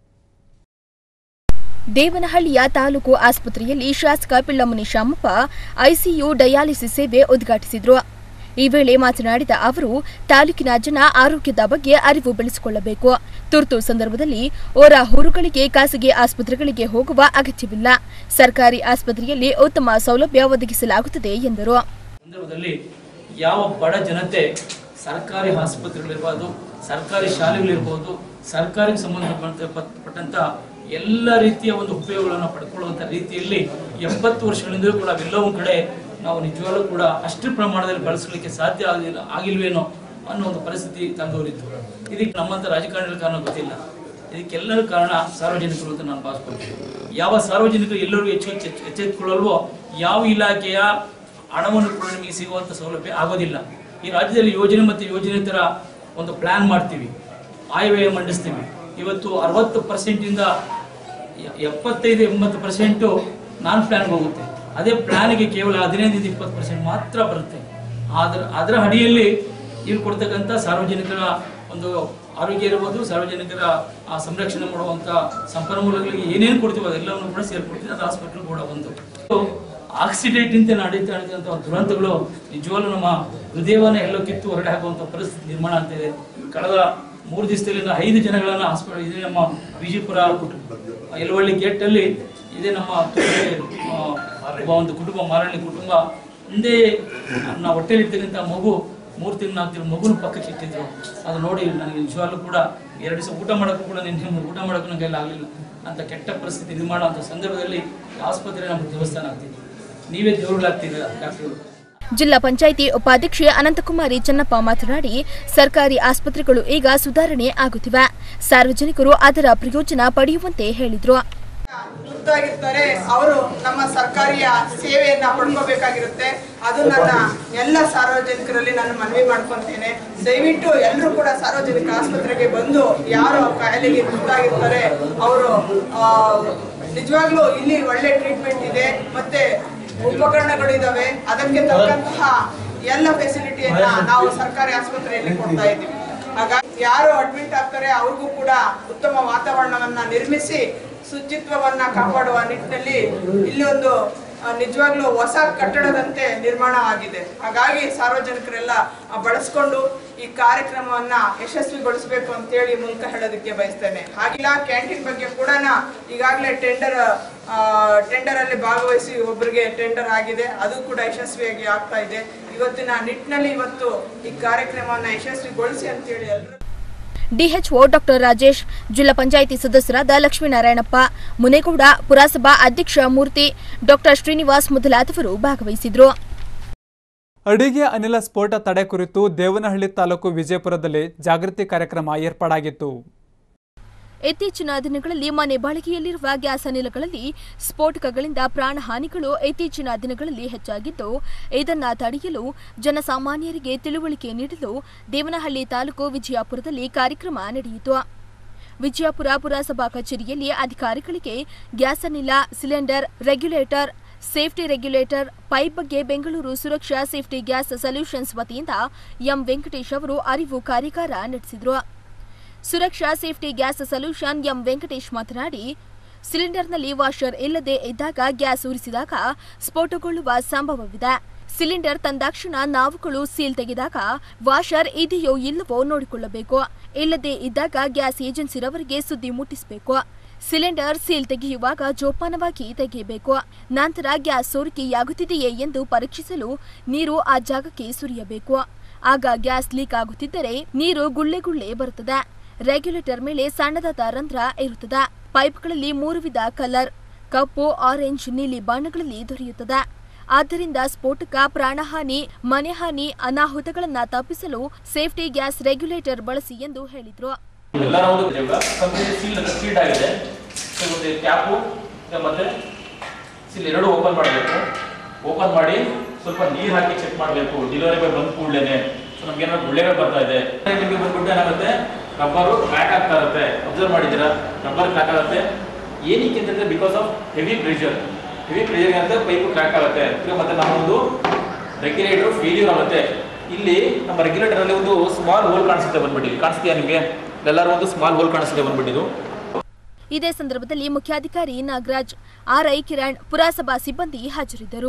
ದೇವನಹಳ್ಳಿಯ ತಾಲೂಕು ಆಸ್ಪತ್ರೆಯಲ್ಲಿ ಶಾಸಕ ಪಿಳ್ಳಮುನಿ ಶಾಮಪ್ಪ ಐಸಿಯು ಡಯಾಲಿಸಿಸ್ ಸೇವೆ ಉದ್ಘಾಟಿಸಿದರು ಈ ವೇಳೆ ಮಾತನಾಡಿದ ಅವರು ತಾಲೂಕಿನ ಜನ ಆರೋಗ್ಯದ ಬಗ್ಗೆ ಅರಿವು ಬೆಳೆಸಿಕೊಳ್ಳಬೇಕು ತುರ್ತು ಸಂದರ್ಭದಲ್ಲಿ ಓರ ಊರುಗಳಿಗೆ ಖಾಸಗಿ ಆಸ್ಪತ್ರೆಗಳಿಗೆ ಹೋಗುವ ಅಗತ್ಯವಿಲ್ಲ ಸರ್ಕಾರಿ ಆಸ್ಪತ್ರೆಯಲ್ಲಿ ಉತ್ತಮ ಸೌಲಭ್ಯ ಒದಗಿಸಲಾಗುತ್ತದೆ ಎಂದರು ಸಂದರ್ಭದಲ್ಲಿ ಯಾವ ಬಡ ಜನತೆ ಸರ್ಕಾರಿ ಆಸ್ಪತ್ರೆಗಳಿರ್ಬೋದು ಸರ್ಕಾರಿ ಶಾಲೆಗಳಿರ್ಬೋದು ಸರ್ಕಾರಿಗೆ ಸಂಬಂಧಪಟ್ಟಂತ ಎಲ್ಲ ರೀತಿಯ ಒಂದು ಉಪಯೋಗಗಳನ್ನು ಪಡ್ಕೊಳ್ಳುವಂಥ ರೀತಿಯಲ್ಲಿ ಎಪ್ಪತ್ತು ವರ್ಷಗಳಿಂದಲೂ ಕೂಡ ಅವೆಲ್ಲವೂ ಕಡೆ ನಾವು ನಿಜವಾಗ್ಲೂ ಕೂಡ ಅಷ್ಟು ಪ್ರಮಾಣದಲ್ಲಿ ಬಳಸಲಿಕ್ಕೆ ಸಾಧ್ಯ ಆಗಿಲ್ಲ ಆಗಿಲ್ವೇನೋ ಅನ್ನೋ ಒಂದು ಪರಿಸ್ಥಿತಿ ತಂದೂರಿತ್ತು ಇದಕ್ಕೆ ನಮ್ಮಂಥ ರಾಜಕಾರಣಿಗಳ ಕಾರಣ ಗೊತ್ತಿಲ್ಲ ಇದಕ್ಕೆಲ್ಲರ ಕಾರಣ ಸಾರ್ವಜನಿಕರು ಅಂತ ನಾನು ಭಾವಿಸ್ಕೊಳ್ತೀನಿ ಯಾವ ಸಾರ್ವಜನಿಕರು ಎಲ್ಲರೂ ಹೆಚ್ಚು ಹೆಚ್ಚು ಎಚ್ಚೆತ್ತುಕೊಳ್ಳಲ್ವೋ ಯಾವ ಇಲಾಖೆಯ ಹಣವನ್ನು ಕೂಡ ನಿಮಗೆ ಸಿಗುವಂಥ ಸೌಲಭ್ಯ ಆಗೋದಿಲ್ಲ ಈ ರಾಜ್ಯದಲ್ಲಿ ಯೋಜನೆ ಮತ್ತು ಯೋಜನೆ ಥರ ಒಂದು ಪ್ಲ್ಯಾನ್ ಮಾಡ್ತೀವಿ ಆಯವ್ಯಯ ಮಂಡಿಸ್ತೀವಿ ಇವತ್ತು ಅರವತ್ತು ಪರ್ಸೆಂಟಿಂದ ಎಪ್ಪತ್ತೈದು ಎಂಬತ್ತು ಪರ್ಸೆಂಟು ನಾನ್ ಪ್ಲ್ಯಾನ್ಗೆ ಹೋಗುತ್ತೆ ಅದೇ ಪ್ಲ್ಯಾನ್ಗೆ ಕೇವಲ ಹದಿನೈದರಿಂದ ಇಪ್ಪತ್ತು ಪರ್ಸೆಂಟ್ ಮಾತ್ರ ಬರುತ್ತೆ ಅದರ ಅದರ ಅಡಿಯಲ್ಲಿ ಇಲ್ಲಿ ಕೊಡ್ತಕ್ಕಂಥ ಸಾರ್ವಜನಿಕರ ಒಂದು ಆರೋಗ್ಯ ಇರ್ಬೋದು ಸಾರ್ವಜನಿಕರ ಆ ಸಂರಕ್ಷಣೆ ಮಾಡುವಂಥ ಸಂಪನ್ಮೂಲಗಳಿಗೆ ಏನೇನು ಕೊಡ್ತೀವೋ ಅದೆಲ್ಲವನ್ನು ಕೂಡ ಸೇರ್ಕೊಡ್ತೀವಿ ಅದು ಹಾಸ್ಪಿಟ್ಲ್ ಕೂಡ ಒಂದು ಆಕ್ಸಿಡೆಂಟ್ ಇಂತ ನಡೀತಾ ನಡೆದಂಥ ದುರಂತಗಳು ನಿಜವಾಗ್ಲೂ ನಮ್ಮ ಹೃದಯವನ್ನು ಎಲ್ಲೋ ಕಿತ್ತು ಹೊರಡೆ ಹಾಕುವಂಥ ಪರಿಸ್ಥಿತಿ ನಿರ್ಮಾಣ ಆಗ್ತಿದೆ ಕಳೆದ ಮೂರು ದಿವಸದಲ್ಲಿ ನಾವು ಐದು ಜನಗಳನ್ನ ಹಾಸ್ಪಿಟಲ್ ಇದೇ ನಮ್ಮ ವಿಜಯಪುರ ಯಲವಳ್ಳಿ ಗೇಟಲ್ಲಿ ಇದೇ ನಮ್ಮ ಆ, ಒಬ್ಬ ಒಂದು ಕುಟುಂಬ ಮಾರಳ್ಳಿ ಕುಟುಂಬ ಒಂದೇ ನಾವು ಹೊಟ್ಟೆಲಿರ್ತಕ್ಕಂಥ ಮಗು ಮೂರು ತಿಂಗಳು ನಾಲ್ಕು ತಿಂಗಳು ಮಗುನ ಪಕ್ಕಕ್ಕೆ ಇಟ್ಟಿದ್ರು ಅದು ನೋಡಿ ನನಗೆ ನಿಜವಾಗ್ಲೂ ಕೂಡ ಎರಡು ದಿವಸ ಊಟ ಮಾಡೋಕ್ಕೂ ಕೂಡ ನಿನ್ನೆ ಊಟ ಮಾಡೋಕ್ಕೂ ನನಗೆ ಆಗಲಿಲ್ಲ ಅಂತ ಕೆಟ್ಟ ಪರಿಸ್ಥಿತಿ ನಿರ್ಮಾಣ ಅಂತ ಸಂದರ್ಭದಲ್ಲಿ ಆಸ್ಪತ್ರೆ ನಮ್ಮ ದೇವಸ್ಥಾನ ಆಗ್ತಿದೆ ನೀವೇ ದೇವರುಗಳಾಗ್ತೀರಾ ಡಾಕ್ಟರ್ ಜಿಲ್ಲಾ ಪಂಚಾಯಿತಿ ಉಪಾಧ್ಯಕ್ಷೆ ಅನಂತಕುಮಾರಿ ಚೆನ್ನಪ್ಪ ಮಾತನಾಡಿ ಸರ್ಕಾರಿ ಆಸ್ಪತ್ರೆಗಳು ಈಗ ಸುಧಾರಣೆ ಆಗುತ್ತಿವೆ ಸಾರ್ವಜನಿಕರು ಅದರ ಪ್ರಯೋಜನ ಪಡೆಯುವಂತೆ ಹೇಳಿದರು ವೃದ್ಧಾಗಿರ್ತಾರೆ ಅವರು ನಮ್ಮ ಸರ್ಕಾರಿಯ ಸೇವೆಯನ್ನ ಪಡ್ಕೋಬೇಕಾಗಿರುತ್ತೆ ಅದು ನನ್ನ ಎಲ್ಲ ಸಾರ್ವಜನಿಕರಲ್ಲಿ ನಾನು ಮನವಿ ಮಾಡ್ಕೊಂತೇನೆ ದಯವಿಟ್ಟು ಎಲ್ಲರೂ ಕೂಡ ಸಾರ್ವಜನಿಕ ಆಸ್ಪತ್ರೆಗೆ ಬಂದು ಯಾರು ಕಾಯಿಲೆಗೆ ತುತ್ತಾಗಿರ್ತಾರೆ ಅವರು ನಿಜವಾಗ್ಲೂ ಇಲ್ಲಿ ಒಳ್ಳೆ ಟ್ರೀಟ್ಮೆಂಟ್ ಇದೆ ಮತ್ತೆ ಉಪಕರಣಗಳು ಇದಾವೆ ಅದಕ್ಕೆ ತಕ್ಕಂತಹ ಎಲ್ಲ ಫೆಸಿಲಿಟಿಯನ್ನ ನಾವು ಸರ್ಕಾರಿ ಆಸ್ಪತ್ರೆಯಲ್ಲಿ ಕೊಡ್ತಾ ಇದ್ದೀವಿ ಹಾಗಾಗಿ ಯಾರು ಅಡ್ಮಿಟ್ ಆಗ್ತಾರೆ ಅವ್ರಿಗೂ ಕೂಡ ಉತ್ತಮ ವಾತಾವರಣವನ್ನ ನಿರ್ಮಿಸಿ ಶುಚಿತ್ವವನ್ನ ಕಾಪಾಡುವ ನಿಟ್ಟಿನಲ್ಲಿ ಇಲ್ಲಿ ಒಂದು ಆ, ನಿಜವಾಗ್ಲೂ ಹೊಸ ಕಟ್ಟಡದಂತೆ ನಿರ್ಮಾಣ ಆಗಿದೆ ಹಾಗಾಗಿ ಸಾರ್ವಜನಿಕರೆಲ್ಲ ಆ, ಬಳಸ್ಕೊಂಡು ಈ ಕಾರ್ಯಕ್ರಮವನ್ನ ಯಶಸ್ವಿಗೊಳಿಸಬೇಕು ಅಂತೇಳಿ ಮೂಲಕ ಹೇಳೋದಕ್ಕೆ ಬಯಸ್ತೇನೆ ಹಾಗಿಲ್ಲ ಕ್ಯಾಂಟೀನ್ ಬಗ್ಗೆ ಕೂಡ ಈಗಾಗಲೇ ಟೆಂಡರ್ ಟೆಂಡರ್ ಅಲ್ಲಿ ಭಾಗವಹಿಸಿ ಒಬ್ಬರಿಗೆ ಟೆಂಡರ್ ಆಗಿದೆ ಅದು ಕೂಡ ಯಶಸ್ವಿಯಾಗಿ ಆಗ್ತಾ ಇದೆ ಇವತ್ತಿನ ನಿಟ್ಟಿನಲ್ಲಿ ಇವತ್ತು ಈ ಕಾರ್ಯಕ್ರಮವನ್ನ ಯಶಸ್ವಿಗೊಳಿಸಿ ಅಂತೇಳಿ ಎಲ್ಲರೂ ಡಿಎಚ್ಒ ಡಾಕ್ಟರ್ ರಾಜೇಶ್ ಜಿಲ್ಲಾ ಪಂಚಾಯಿತಿ ಸದಸ್ಯರಾದ ಲಕ್ಷ್ಮೀನಾರಾಯಣಪ್ಪ ಮುನೇಗೌಡ ಪುರಸಭಾ ಅಧ್ಯಕ್ಷ ಮೂರ್ತಿ ಡಾಕ್ಟರ್ ಶ್ರೀನಿವಾಸ್ ಮೊದಲಾದವರು ಭಾಗವಹಿಸಿದ್ರು ಅಡಿಗೆ ಅನಿಲ ಸ್ಫೋಟ ತಡೆ ಕುರಿತು ದೇವನಹಳ್ಳಿ ತಾಲೂಕು ವಿಜಯಪುರದಲ್ಲಿ ಜಾಗೃತಿ ಕಾರ್ಯಕ್ರಮ ಏರ್ಪಾಡಾಗಿತ್ತು ಇತ್ತೀಚಿನ ದಿನಗಳಲ್ಲಿ ಮನೆ ಬಳಕೆಯಲ್ಲಿರುವ ಗ್ಯಾಸ್ ಅನಿಲಗಳಲ್ಲಿ ಸ್ಫೋಟಕಗಳಿಂದ ಪ್ರಾಣಹಾನಿಗಳು ಇತ್ತೀಚಿನ ದಿನಗಳಲ್ಲಿ ಹೆಚ್ಚಾಗಿದ್ದು ಇದನ್ನ ತಡೆಯಲು ಜನಸಾಮಾನ್ಯರಿಗೆ ತಿಳುವಳಿಕೆ ನೀಡಲು ದೇವನಹಳ್ಳಿ ತಾಲೂಕು ವಿಜಯಪುರದಲ್ಲಿ ಕಾರ್ಯಕ್ರಮ ನಡೆಯಿತು ವಿಜಯಪುರ ಪುರಸಭಾ ಕಚೇರಿಯಲ್ಲಿ ಅಧಿಕಾರಿಗಳಿಗೆ ಗ್ಯಾಸ್ ಅನಿಲ cylinder regulator safety regulator pipe ಬಗ್ಗೆ Bengaluru Suraksha safety gas solutions ವತಿಯಿಂದ ಎಂ ವೆಂಕಟೇಶ್ ಅವರು ಅರಿವು ಕಾರ್ಯಾಗಾರ ನಡೆಸಿದರು Suraksha safety gas solution M Venkatesh ಮಾತನಾಡಿ ಸಿಲಿಂಡರ್ನಲ್ಲಿ ವಾಷರ್ ಇಲ್ಲದೆ ಇದ್ದಾಗ ಗ್ಯಾಸ್ ಉರಿಸಿದಾಗ ಸ್ಫೋಟಗೊಳ್ಳುವ ಸಂಭವವಿದೆ ಸಿಲಿಂಡರ್ ತಂದಾಕ್ಷಣ ನಾವುಗಳು ಸೀಲ್ ತೆಗೆದಾಗ ವಾಷರ್ ಇದೆಯೋ ಇಲ್ಲವೋ ನೋಡಿಕೊಳ್ಳಬೇಕು ಇಲ್ಲದೆ ಇದ್ದಾಗ ಗ್ಯಾಸ್ ಏಜೆನ್ಸಿರವರಿಗೆ ಸುದ್ದಿ ಮುಟ್ಟಿಸಬೇಕು ಸಿಲಿಂಡರ್ ಸೀಲ್ ತೆಗೆಯುವಾಗ ಜೋಪಾನವಾಗಿ ತೆಗೆಯಬೇಕು ನಂತರ ಗ್ಯಾಸ್ ಸೋರಿಕೆಯಾಗುತ್ತಿದೆಯೇ ಎಂದು ಪರೀಕ್ಷಿಸಲು ನೀರು ಆ ಜಾಗಕ್ಕೆ ಸುರಿಯಬೇಕು ಆಗ ಗ್ಯಾಸ್ ಲೀಕ್ ಆಗುತ್ತಿದ್ದರೆ ನೀರು ಗುಳ್ಳೆ ಗುಳ್ಳೆ ಬರುತ್ತದೆ ರೆಗ್ಯುಲೇಟರ್ ಮೇಲೆ ಸಣ್ಣದಾದ ರಂಧ್ರ ಇರುತ್ತದೆ ಪೈಪ್ಗಳಲ್ಲಿ ಮೂರು ವಿಧ ಕಲರ್ ಕಪ್ಪು ಆರೆಂಜ್ ನೀಲಿ ಬಣ್ಣಗಳಲ್ಲಿ ದೊರೆಯುತ್ತದೆ ಆದ್ದರಿಂದ ಸ್ಫೋಟಕ ಪ್ರಾಣಹಾನಿ ಮನೆಹಾನಿ ಅನಾಹುತಗಳನ್ನ ತಪ್ಪಿಸಲು ಸೇಫ್ಟಿ ಗ್ಯಾಸ್ ರೆಗ್ಯುಲೇಟರ್ ಬಳಸಿ ಎಂದು ಹೇಳಿದ್ರು ಎಲ್ಲ ಒಂದು ಕಂಪ್ಲೀಟ್ ಸೀಲ್ ಸೀಲ್ಡ್ ಆಗಿದೆ ಸೊ ಒಂದು ಕ್ಯಾಪು ಮತ್ತೆ ಸೀಲ್ ಎರಡು ಓಪನ್ ಮಾಡಬೇಕು ಓಪನ್ ಮಾಡಿ ಸ್ವಲ್ಪ ನೀರು ಹಾಕಿ ಚೆಕ್ ಮಾಡಬೇಕು ಡೆಲಿವರಿ ಬಾಯ್ ಬಂದ ಕೂಡಲೇ ಸೊ ನಮ್ಗೆ ಏನಾದ್ರು ಗುಳ್ಳೆಗಳು ಬರ್ತಾ ಇದೆ ನಿಮಗೆ ಬಂದ್ಬಿಟ್ಟು ಏನಾಗುತ್ತೆ ರಬ್ಬರು ಕ್ರ್ಯಾಕ್ ಆಗ್ತಾ ಇರುತ್ತೆ ಅಬ್ಸರ್ವ್ ಮಾಡಿದ್ದೀರಾ ರಬ್ಬರ್ ಕ್ರ್ಯಾಕ್ ಆಗುತ್ತೆ ಏನಕ್ಕೆ ಅಂತಂದ್ರೆ because of heavy pressure heavy pressure ಅಂತ ಪೈಪು ಕ್ರ್ಯಾಕ್ ಆಗುತ್ತೆ ತಿರ್ಗಾ ಮತ್ತೆ ನಮ್ಮೊಂದು ರೆಗ್ಯುಲೇಟರ್ ಫೇಲ್ಯೂರ್ ಆಗುತ್ತೆ ಇಲ್ಲಿ ನಮ್ಮ ರೆಗ್ಯುಲೇಟರ್ ಅಲ್ಲಿ ಒಂದು ಸ್ಮಾಲ್ ಹೋಲ್ ಕಾಣಿಸುತ್ತೆ ಬಂದ್ಬಿಟ್ಟು ಇಲ್ಲಿ ಕಾಣಿಸ್ತೀಯಾ ನಿಮಗೆ ಎಲ್ಲರೂ ಒಂದು ಸ್ಮಾಲ್ ಹೋಲ್ ಕಾಣಿಸುತ್ತೆ ಬಂದ್ಬಿಟ್ಟಿದ್ದು ಇದೇ ಸಂದರ್ಭದಲ್ಲಿ ಮುಖ್ಯಾಧಿಕಾರಿ ನಾಗರಾಜ್ ಆರ್ಐ ಕಿರಣ್ ಪುರಸಭಾ ಸಿಬ್ಬಂದಿ ಹಾಜರಿದ್ದರು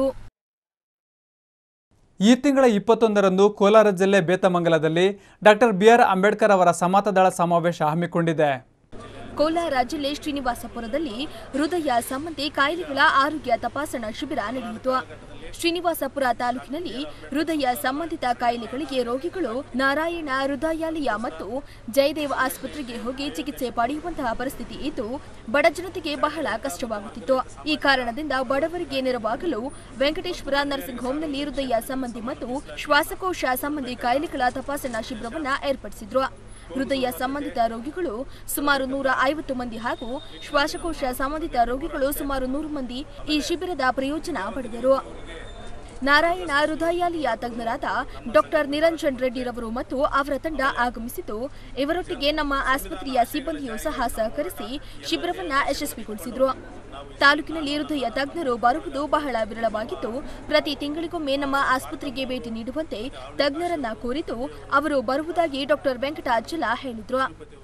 ಈ ತಿಂಗಳ ಇಪ್ಪತ್ತೊಂದರಂದು ಕೋಲಾರ ಜಿಲ್ಲೆ ಬೇತಮಂಗಲದಲ್ಲಿ ಡಾಕ್ಟರ್ ಬಿಆರ್ ಅಂಬೇಡ್ಕರ್ ಅವರ ಸಮತಾದಳ ಸಮಾವೇಶ ಹಮ್ಮಿಕೊಂಡಿದೆ ಕೋಲಾರ ಜಿಲ್ಲೆ ಶ್ರೀನಿವಾಸಪುರದಲ್ಲಿ ಹೃದಯ ಸಂಬಂಧಿ ಕಾಯಿಲೆಗಳ ಆರೋಗ್ಯ ತಪಾಸಣಾ ಶಿಬಿರ ನಡೆಯಿತು ಶ್ರೀನಿವಾಸಪುರ ತಾಲೂಕಿನಲ್ಲಿ ಹೃದಯ ಸಂಬಂಧಿತ ಕಾಯಿಲೆಗಳಿಗೆ ರೋಗಿಗಳು ನಾರಾಯಣ ಹೃದಯಾಲಯ ಮತ್ತು ಜಯದೇವ ಆಸ್ಪತ್ರೆಗೆ ಹೋಗಿ ಚಿಕಿತ್ಸೆ ಪಡೆಯುವಂತಹ ಪರಿಸ್ಥಿತಿ ಇದ್ದು ಬಡ ಜನತೆಗೆ ಬಹಳ ಕಷ್ಟವಾಗುತ್ತಿತ್ತು ಈ ಕಾರಣದಿಂದ ಬಡವರಿಗೆ ನೆರವಾಗಲು ವೆಂಕಟೇಶ್ವರ ನರ್ಸಿಂಗ್ ಹೋಂನಲ್ಲಿ ಹೃದಯ ಸಂಬಂಧಿ ಮತ್ತು ಶ್ವಾಸಕೋಶ ಸಂಬಂಧಿ ಕಾಯಿಲೆಗಳ ತಪಾಸಣಾ ಶಿಬಿರವನ್ನ ಏರ್ಪಡಿಸಿದ್ರು ಹೃದಯ ಸಂಬಂಧಿತ ರೋಗಿಗಳು ಸುಮಾರು ನೂರ ಐವತ್ತು ಮಂದಿ ಹಾಗೂ ಶ್ವಾಸಕೋಶ ಸಂಬಂಧಿತ ರೋಗಿಗಳು ಸುಮಾರು ನೂರು ಮಂದಿ ಈ ಶಿಬಿರದ ಪ್ರಯೋಜನ ಪಡೆದರು ನಾರಾಯಣ ಹೃದಯಾಲಯ ತಜ್ಞರಾದ ಡಾಕ್ಟರ್ ನಿರಂಜನ್ ರೆಡ್ಡಿರವರು ಮತ್ತು ಅವರ ತಂಡ ಆಗಮಿಸಿದ್ದು ಇವರೊಟ್ಟಿಗೆ ನಮ್ಮ ಆಸ್ಪತ್ರೆಯ ಸಿಬ್ಬಂದಿಯೂ ಸಹ ಸಹಕರಿಸಿ ಶಿಬಿರವನ್ನ ಯಶಸ್ವಿಗೊಳಿಸಿದ್ರು ತಾಲೂಕಿನಲ್ಲಿ ಹೃದಯ ತಜ್ಞರು ಬರುವುದು ಬಹಳ ವಿರಳವಾಗಿದ್ದು ಪ್ರತಿ ತಿಂಗಳಿಗೊಮ್ಮೆ ನಮ್ಮ ಆಸ್ಪತ್ರೆಗೆ ಭೇಟಿ ನೀಡುವಂತೆ ತಜ್ಞರನ್ನ ಕೋರಿದ್ದು ಅವರು ಬರುವುದಾಗಿ ಡಾಕ್ಟರ್ ವೆಂಕಟಾಚಲ ಹೇಳಿದ್ರು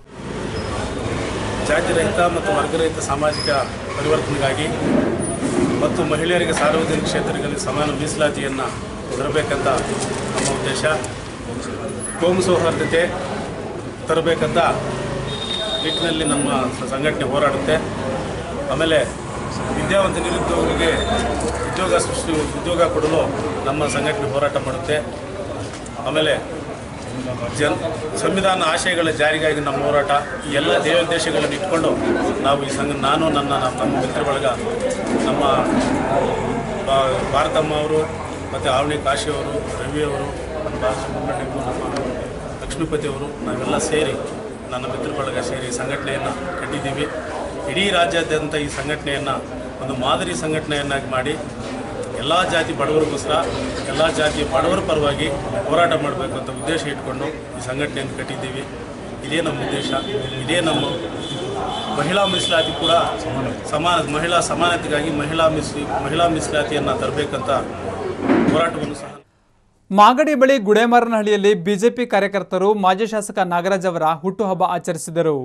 ಜಾತಿರಹಿತ ಮತ್ತು ವರ್ಗರಹಿತ ಸಾಮಾಜಿಕ ಪರಿವರ್ತನೆಗಾಗಿ ಮತ್ತು ಮಹಿಳೆಯರಿಗೆ ಸಾರ್ವಜನಿಕ ಕ್ಷೇತ್ರಗಳಲ್ಲಿ ಸಮಾನ ಮೀಸಲಾತಿಯನ್ನು ತರಬೇಕಂತ ನಮ್ಮ ಉದ್ದೇಶ ಕೋಮು ಸೌಹಾರ್ದತೆ ತರಬೇಕಂತ ನಿಟ್ಟಿನಲ್ಲಿ ನಮ್ಮ ಸಂಘಟನೆ ಹೋರಾಡುತ್ತೆ ಆಮೇಲೆ ವಿದ್ಯಾವಂತ ನಿರುದ್ಯೋಗಿಗೆ ಉದ್ಯೋಗ ಸೃಷ್ಟಿ ಉದ್ಯೋಗ ಕೊಡಲು ನಮ್ಮ ಸಂಘಟನೆ ಹೋರಾಟ ಮಾಡುತ್ತೆ ಆಮೇಲೆ ಜನ್ ಸಂವಿಧಾನ ಆಶಯಗಳ ಜಾರಿಗಾಗಿ ನಮ್ಮ ಹೋರಾಟ ಈ ಎಲ್ಲ ದೇವೋದ್ದೇಶಗಳನ್ನು ಇಟ್ಕೊಂಡು ನಾವು ಈ ಸಂಘ ನಾನು ನನ್ನ ನಮ್ಮ ಮಿತ್ರ ಬಳಗ ನಮ್ಮ ಬಾ- ಭಾರತಮ್ಮ ಅವರು ಮತ್ತು ಆವಣಿ ಕಾಶಿ ಅವರು ರವಿ ಅವರು ನಮ್ಮ ಭಾಷೆ ಮುಖಂಡರು ನಮ್ಮ ಲಕ್ಷ್ಮೀಪತಿ ಅವರು ನಾವೆಲ್ಲ ಸೇರಿ ನನ್ನ ಮಿತ್ರ ಬಳಗ ಸೇರಿ ಸಂಘಟನೆಯನ್ನು ಕಟ್ಟಿದ್ದೀವಿ ಇಡೀ ರಾಜ್ಯಾದ್ಯಂತ ಈ ಸಂಘಟನೆಯನ್ನು ಒಂದು ಮಾದರಿ ಸಂಘಟನೆಯನ್ನಾಗಿ ಮಾಡಿ ಎಲ್ಲ ಜಾತಿ ಬಡವರಿಗೋಸ್ಕರ ಎಲ್ಲ ಜಾತಿಯ ಬಡವರ ಪರವಾಗಿ ಹೋರಾಟ ಮಾಡಬೇಕು ಅಂತ ಉದ್ದೇಶ ಇಟ್ಕೊಂಡು ಈ ಸಂಘಟನೆಯನ್ನು ಕಟ್ಟಿದ್ದೀವಿ ಇದೇ ನಮ್ಮ ಉದ್ದೇಶ ಇದೇ ನಮ್ಮ ಮಹಿಳಾ ಮೀಸಲಾತಿ ಕೂಡ ಸಮಾನ ಮಹಿಳಾ ಸಮಾನತೆಗಾಗಿ ಮಹಿಳಾ ಮೀಸಲಿ ಮಹಿಳಾ ಮೀಸಲಾತಿಯನ್ನು ತರಬೇಕಂತ ಹೋರಾಟವನ್ನು ಸಹ ಮಾಗಡಿ ಬಳಿ ಗುಡೇಮಾರನಹಳ್ಳಿಯಲ್ಲಿ ಬಿಜೆಪಿ ಕಾರ್ಯಕರ್ತರು ಮಾಜಿ ಶಾಸಕ ನಾಗರಾಜ್ ಅವರ ಹುಟ್ಟುಹಬ್ಬ ಆಚರಿಸಿದರು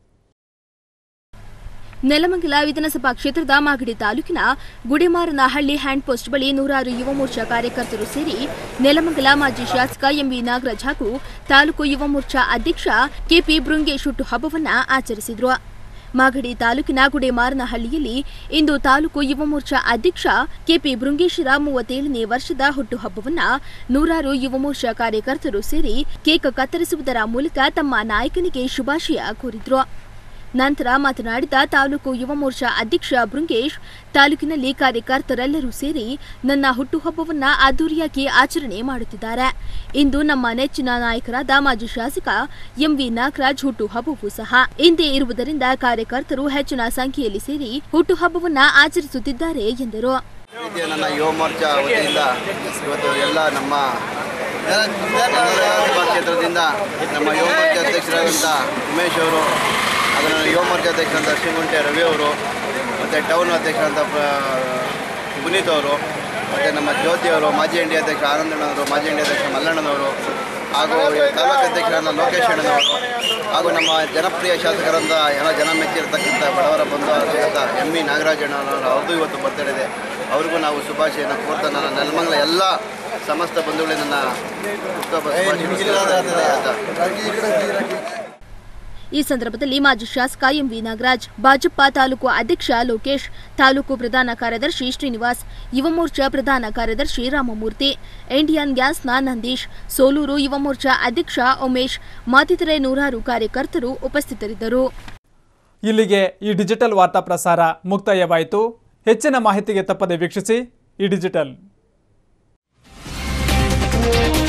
ನೆಲಮಂಗಲ ವಿಧಾನಸಭಾ ಕ್ಷೇತ್ರದ ಮಾಗಡಿ ತಾಲೂಕಿನ ಗುಡಿಮಾರನಹಳ್ಳಿ ಹ್ಯಾಂಡ್ ಪೋಸ್ಟ್ ಬಳಿ ನೂರಾರು ಯುವ ಮೋರ್ಚಾ ಕಾರ್ಯಕರ್ತರು ಸೇರಿ ನೆಲಮಂಗಲ ಮಾಜಿ ಶಾಸಕ ಎಂಬಿ ನಾಗರಾಜ್ ಹಾಗೂ ತಾಲೂಕು ಯುವ ಮೋರ್ಚಾ ಅಧ್ಯಕ್ಷ ಕೆಪಿ ಬೃಂಗೇಶ್ ಹುಟ್ಟುಹಬ್ಬವನ್ನ ಆಚರಿಸಿದ್ರು ಮಾಗಡಿ ತಾಲೂಕಿನ ಗುಡೇಮಾರನಹಳ್ಳಿಯಲ್ಲಿ ಇಂದು ತಾಲೂಕು ಯುವ ಮೋರ್ಚಾ ಅಧ್ಯಕ್ಷ ಕೆಪಿ ಬೃಂಗೇಶ್ವರ ಮೂವತ್ತೇಳನೇ ವರ್ಷದ ಹುಟ್ಟುಹಬ್ಬವನ್ನ ನೂರಾರು ಯುವ ಮೋರ್ಚಾ ಕಾರ್ಯಕರ್ತರು ಸೇರಿ ಕೇಕ್ ಕತ್ತರಿಸುವುದರ ಮೂಲಕ ತಮ್ಮ ನಾಯಕನಿಗೆ ಶುಭಾಶಯ ಕೋರಿದ್ರು ನಂತರ ಮಾತನಾಡಿದ ತಾಲೂಕು ಯುವ ಮೋರ್ಚಾ ಅಧ್ಯಕ್ಷ ಬೃಂಗೇಶ್ ತಾಲೂಕಿನಲ್ಲಿ ಕಾರ್ಯಕರ್ತರೆಲ್ಲರೂ ಸೇರಿ ನನ್ನ ಹುಟ್ಟುಹಬ್ಬವನ್ನ ಅದ್ದೂರಿಯಾಗಿ ಆಚರಣೆ ಮಾಡುತ್ತಿದ್ದಾರೆ ಇಂದು ನಮ್ಮ ನೆಚ್ಚಿನ ನಾಯಕರಾದ ಮಾಜಿ ಶಾಸಕ ಎಂವಿ ನಾಗರಾಜ್ ಹುಟ್ಟುಹಬ್ಬವೂ ಸಹ ಇಂದೇ ಇರುವುದರಿಂದ ಕಾರ್ಯಕರ್ತರು ಹೆಚ್ಚಿನ ಸಂಖ್ಯೆಯಲ್ಲಿ ಸೇರಿ ಹುಟ್ಟುಹಬ್ಬವನ್ನ ಆಚರಿಸುತ್ತಿದ್ದಾರೆ ಎಂದರು ರೀತಿಯ ನನ್ನ ಯುವ ಮೋರ್ಚಾ ವತಿಯಿಂದ ಇವತ್ತು ಎಲ್ಲ ನಮ್ಮ ವಿಧಾನಸಭಾ ಕ್ಷೇತ್ರದಿಂದ ನಮ್ಮ ಯುವ ಮೋರ್ಚಾ ಅಧ್ಯಕ್ಷರಾದಂಥ ಉಮೇಶ್ ಅವರು ಅದರ ಯುವ ಮೋರ್ಚಾ ಅಧ್ಯಕ್ಷರಾದ ಶ್ರೀಗುಂಟೆ ರವಿ ಅವರು ಮತ್ತು ಟೌನ್ ಅಧ್ಯಕ್ಷರಾದಂಥ ಪ್ರ- ಪುನೀತ್ ಅವರು ಮತ್ತು ನಮ್ಮ ಜ್ಯೋತಿ ಅವರು ಮಾಜಿ ಎನ್ ಡಿ ಅಧ್ಯಕ್ಷ ಆನಂದಣ್ಣವರು ಮಾಜಿ ಎನ್ ಡಿ ಅಧ್ಯಕ್ಷ ಮಲ್ಲಣ್ಣನವರು ಹಾಗೂ ತಾಲೂಕು ಅಧ್ಯಕ್ಷರಾದ ಲೋಕೇಶ್ ಅಣ್ಣನವರು ಹಾಗೂ ನಮ್ಮ ಜನಪ್ರಿಯ ಶಾಸಕರಾದ ಎಲ್ಲ ಜನ ಮೆಚ್ಚಿರತಕ್ಕಂಥ ಬಡವರ ಬಂಧು ಆಗಿರುವಂಥ ಎಂ ಇ ನಾಗರಾಜಣ್ಣನವರು ಅವ್ರದ್ದು ಇವತ್ತು ಬರ್ತಡೇ ಇದೆ ಅವ್ರಿಗೂ ನಾವು ಶುಭಾಶಯನ ಕೋರ್ತಾ ನನ್ನ ನೆಲಮಂಗಲ ಎಲ್ಲ ಸಮಸ್ತ ಬಂಧುಗಳಿಗೆ ನನ್ನ ಹುಟ್ಟುಹಬ್ಬ ಶುಭಾಶಯ ಈ ಸಂದರ್ಭದಲ್ಲಿ ಮಾಜಿ ಶಾಸಕ ಎಂವಿ ನಾಗರಾಜ್ ಭಾಜಪ ತಾಲೂಕು ಅಧ್ಯಕ್ಷ ಲೋಕೇಶ್ ತಾಲೂಕು ಪ್ರಧಾನ ಕಾರ್ಯದರ್ಶಿ ಶ್ರೀನಿವಾಸ್ ಯುವ ಮೋರ್ಚಾ ಪ್ರಧಾನ ಕಾರ್ಯದರ್ಶಿ ರಾಮಮೂರ್ತಿ ಇಂಡಿಯನ್ ಗ್ಯಾಸ್ನ ನಂದೀಶ್ ಸೋಲೂರು ಯುವ ಮೋರ್ಚಾ ಅಧ್ಯಕ್ಷ ಉಮೇಶ್ ಮತ್ತಿತರೆ ನೂರಾರು ಕಾರ್ಯಕರ್ತರು ಉಪಸ್ಥಿತರಿದ್ದರು ಇಲ್ಲಿಗೆ ಈ ಡಿಜಿಟಲ್ ವಾರ್ತಾ ಪ್ರಸಾರ ಮುಕ್ತಾಯವಾಯಿತು ಹೆಚ್ಚಿನ ಮಾಹಿತಿಗೆ ತಪ್ಪದೆ ವೀಕ್ಷಿಸಿ ಈ ಡಿಜಿಟಲ್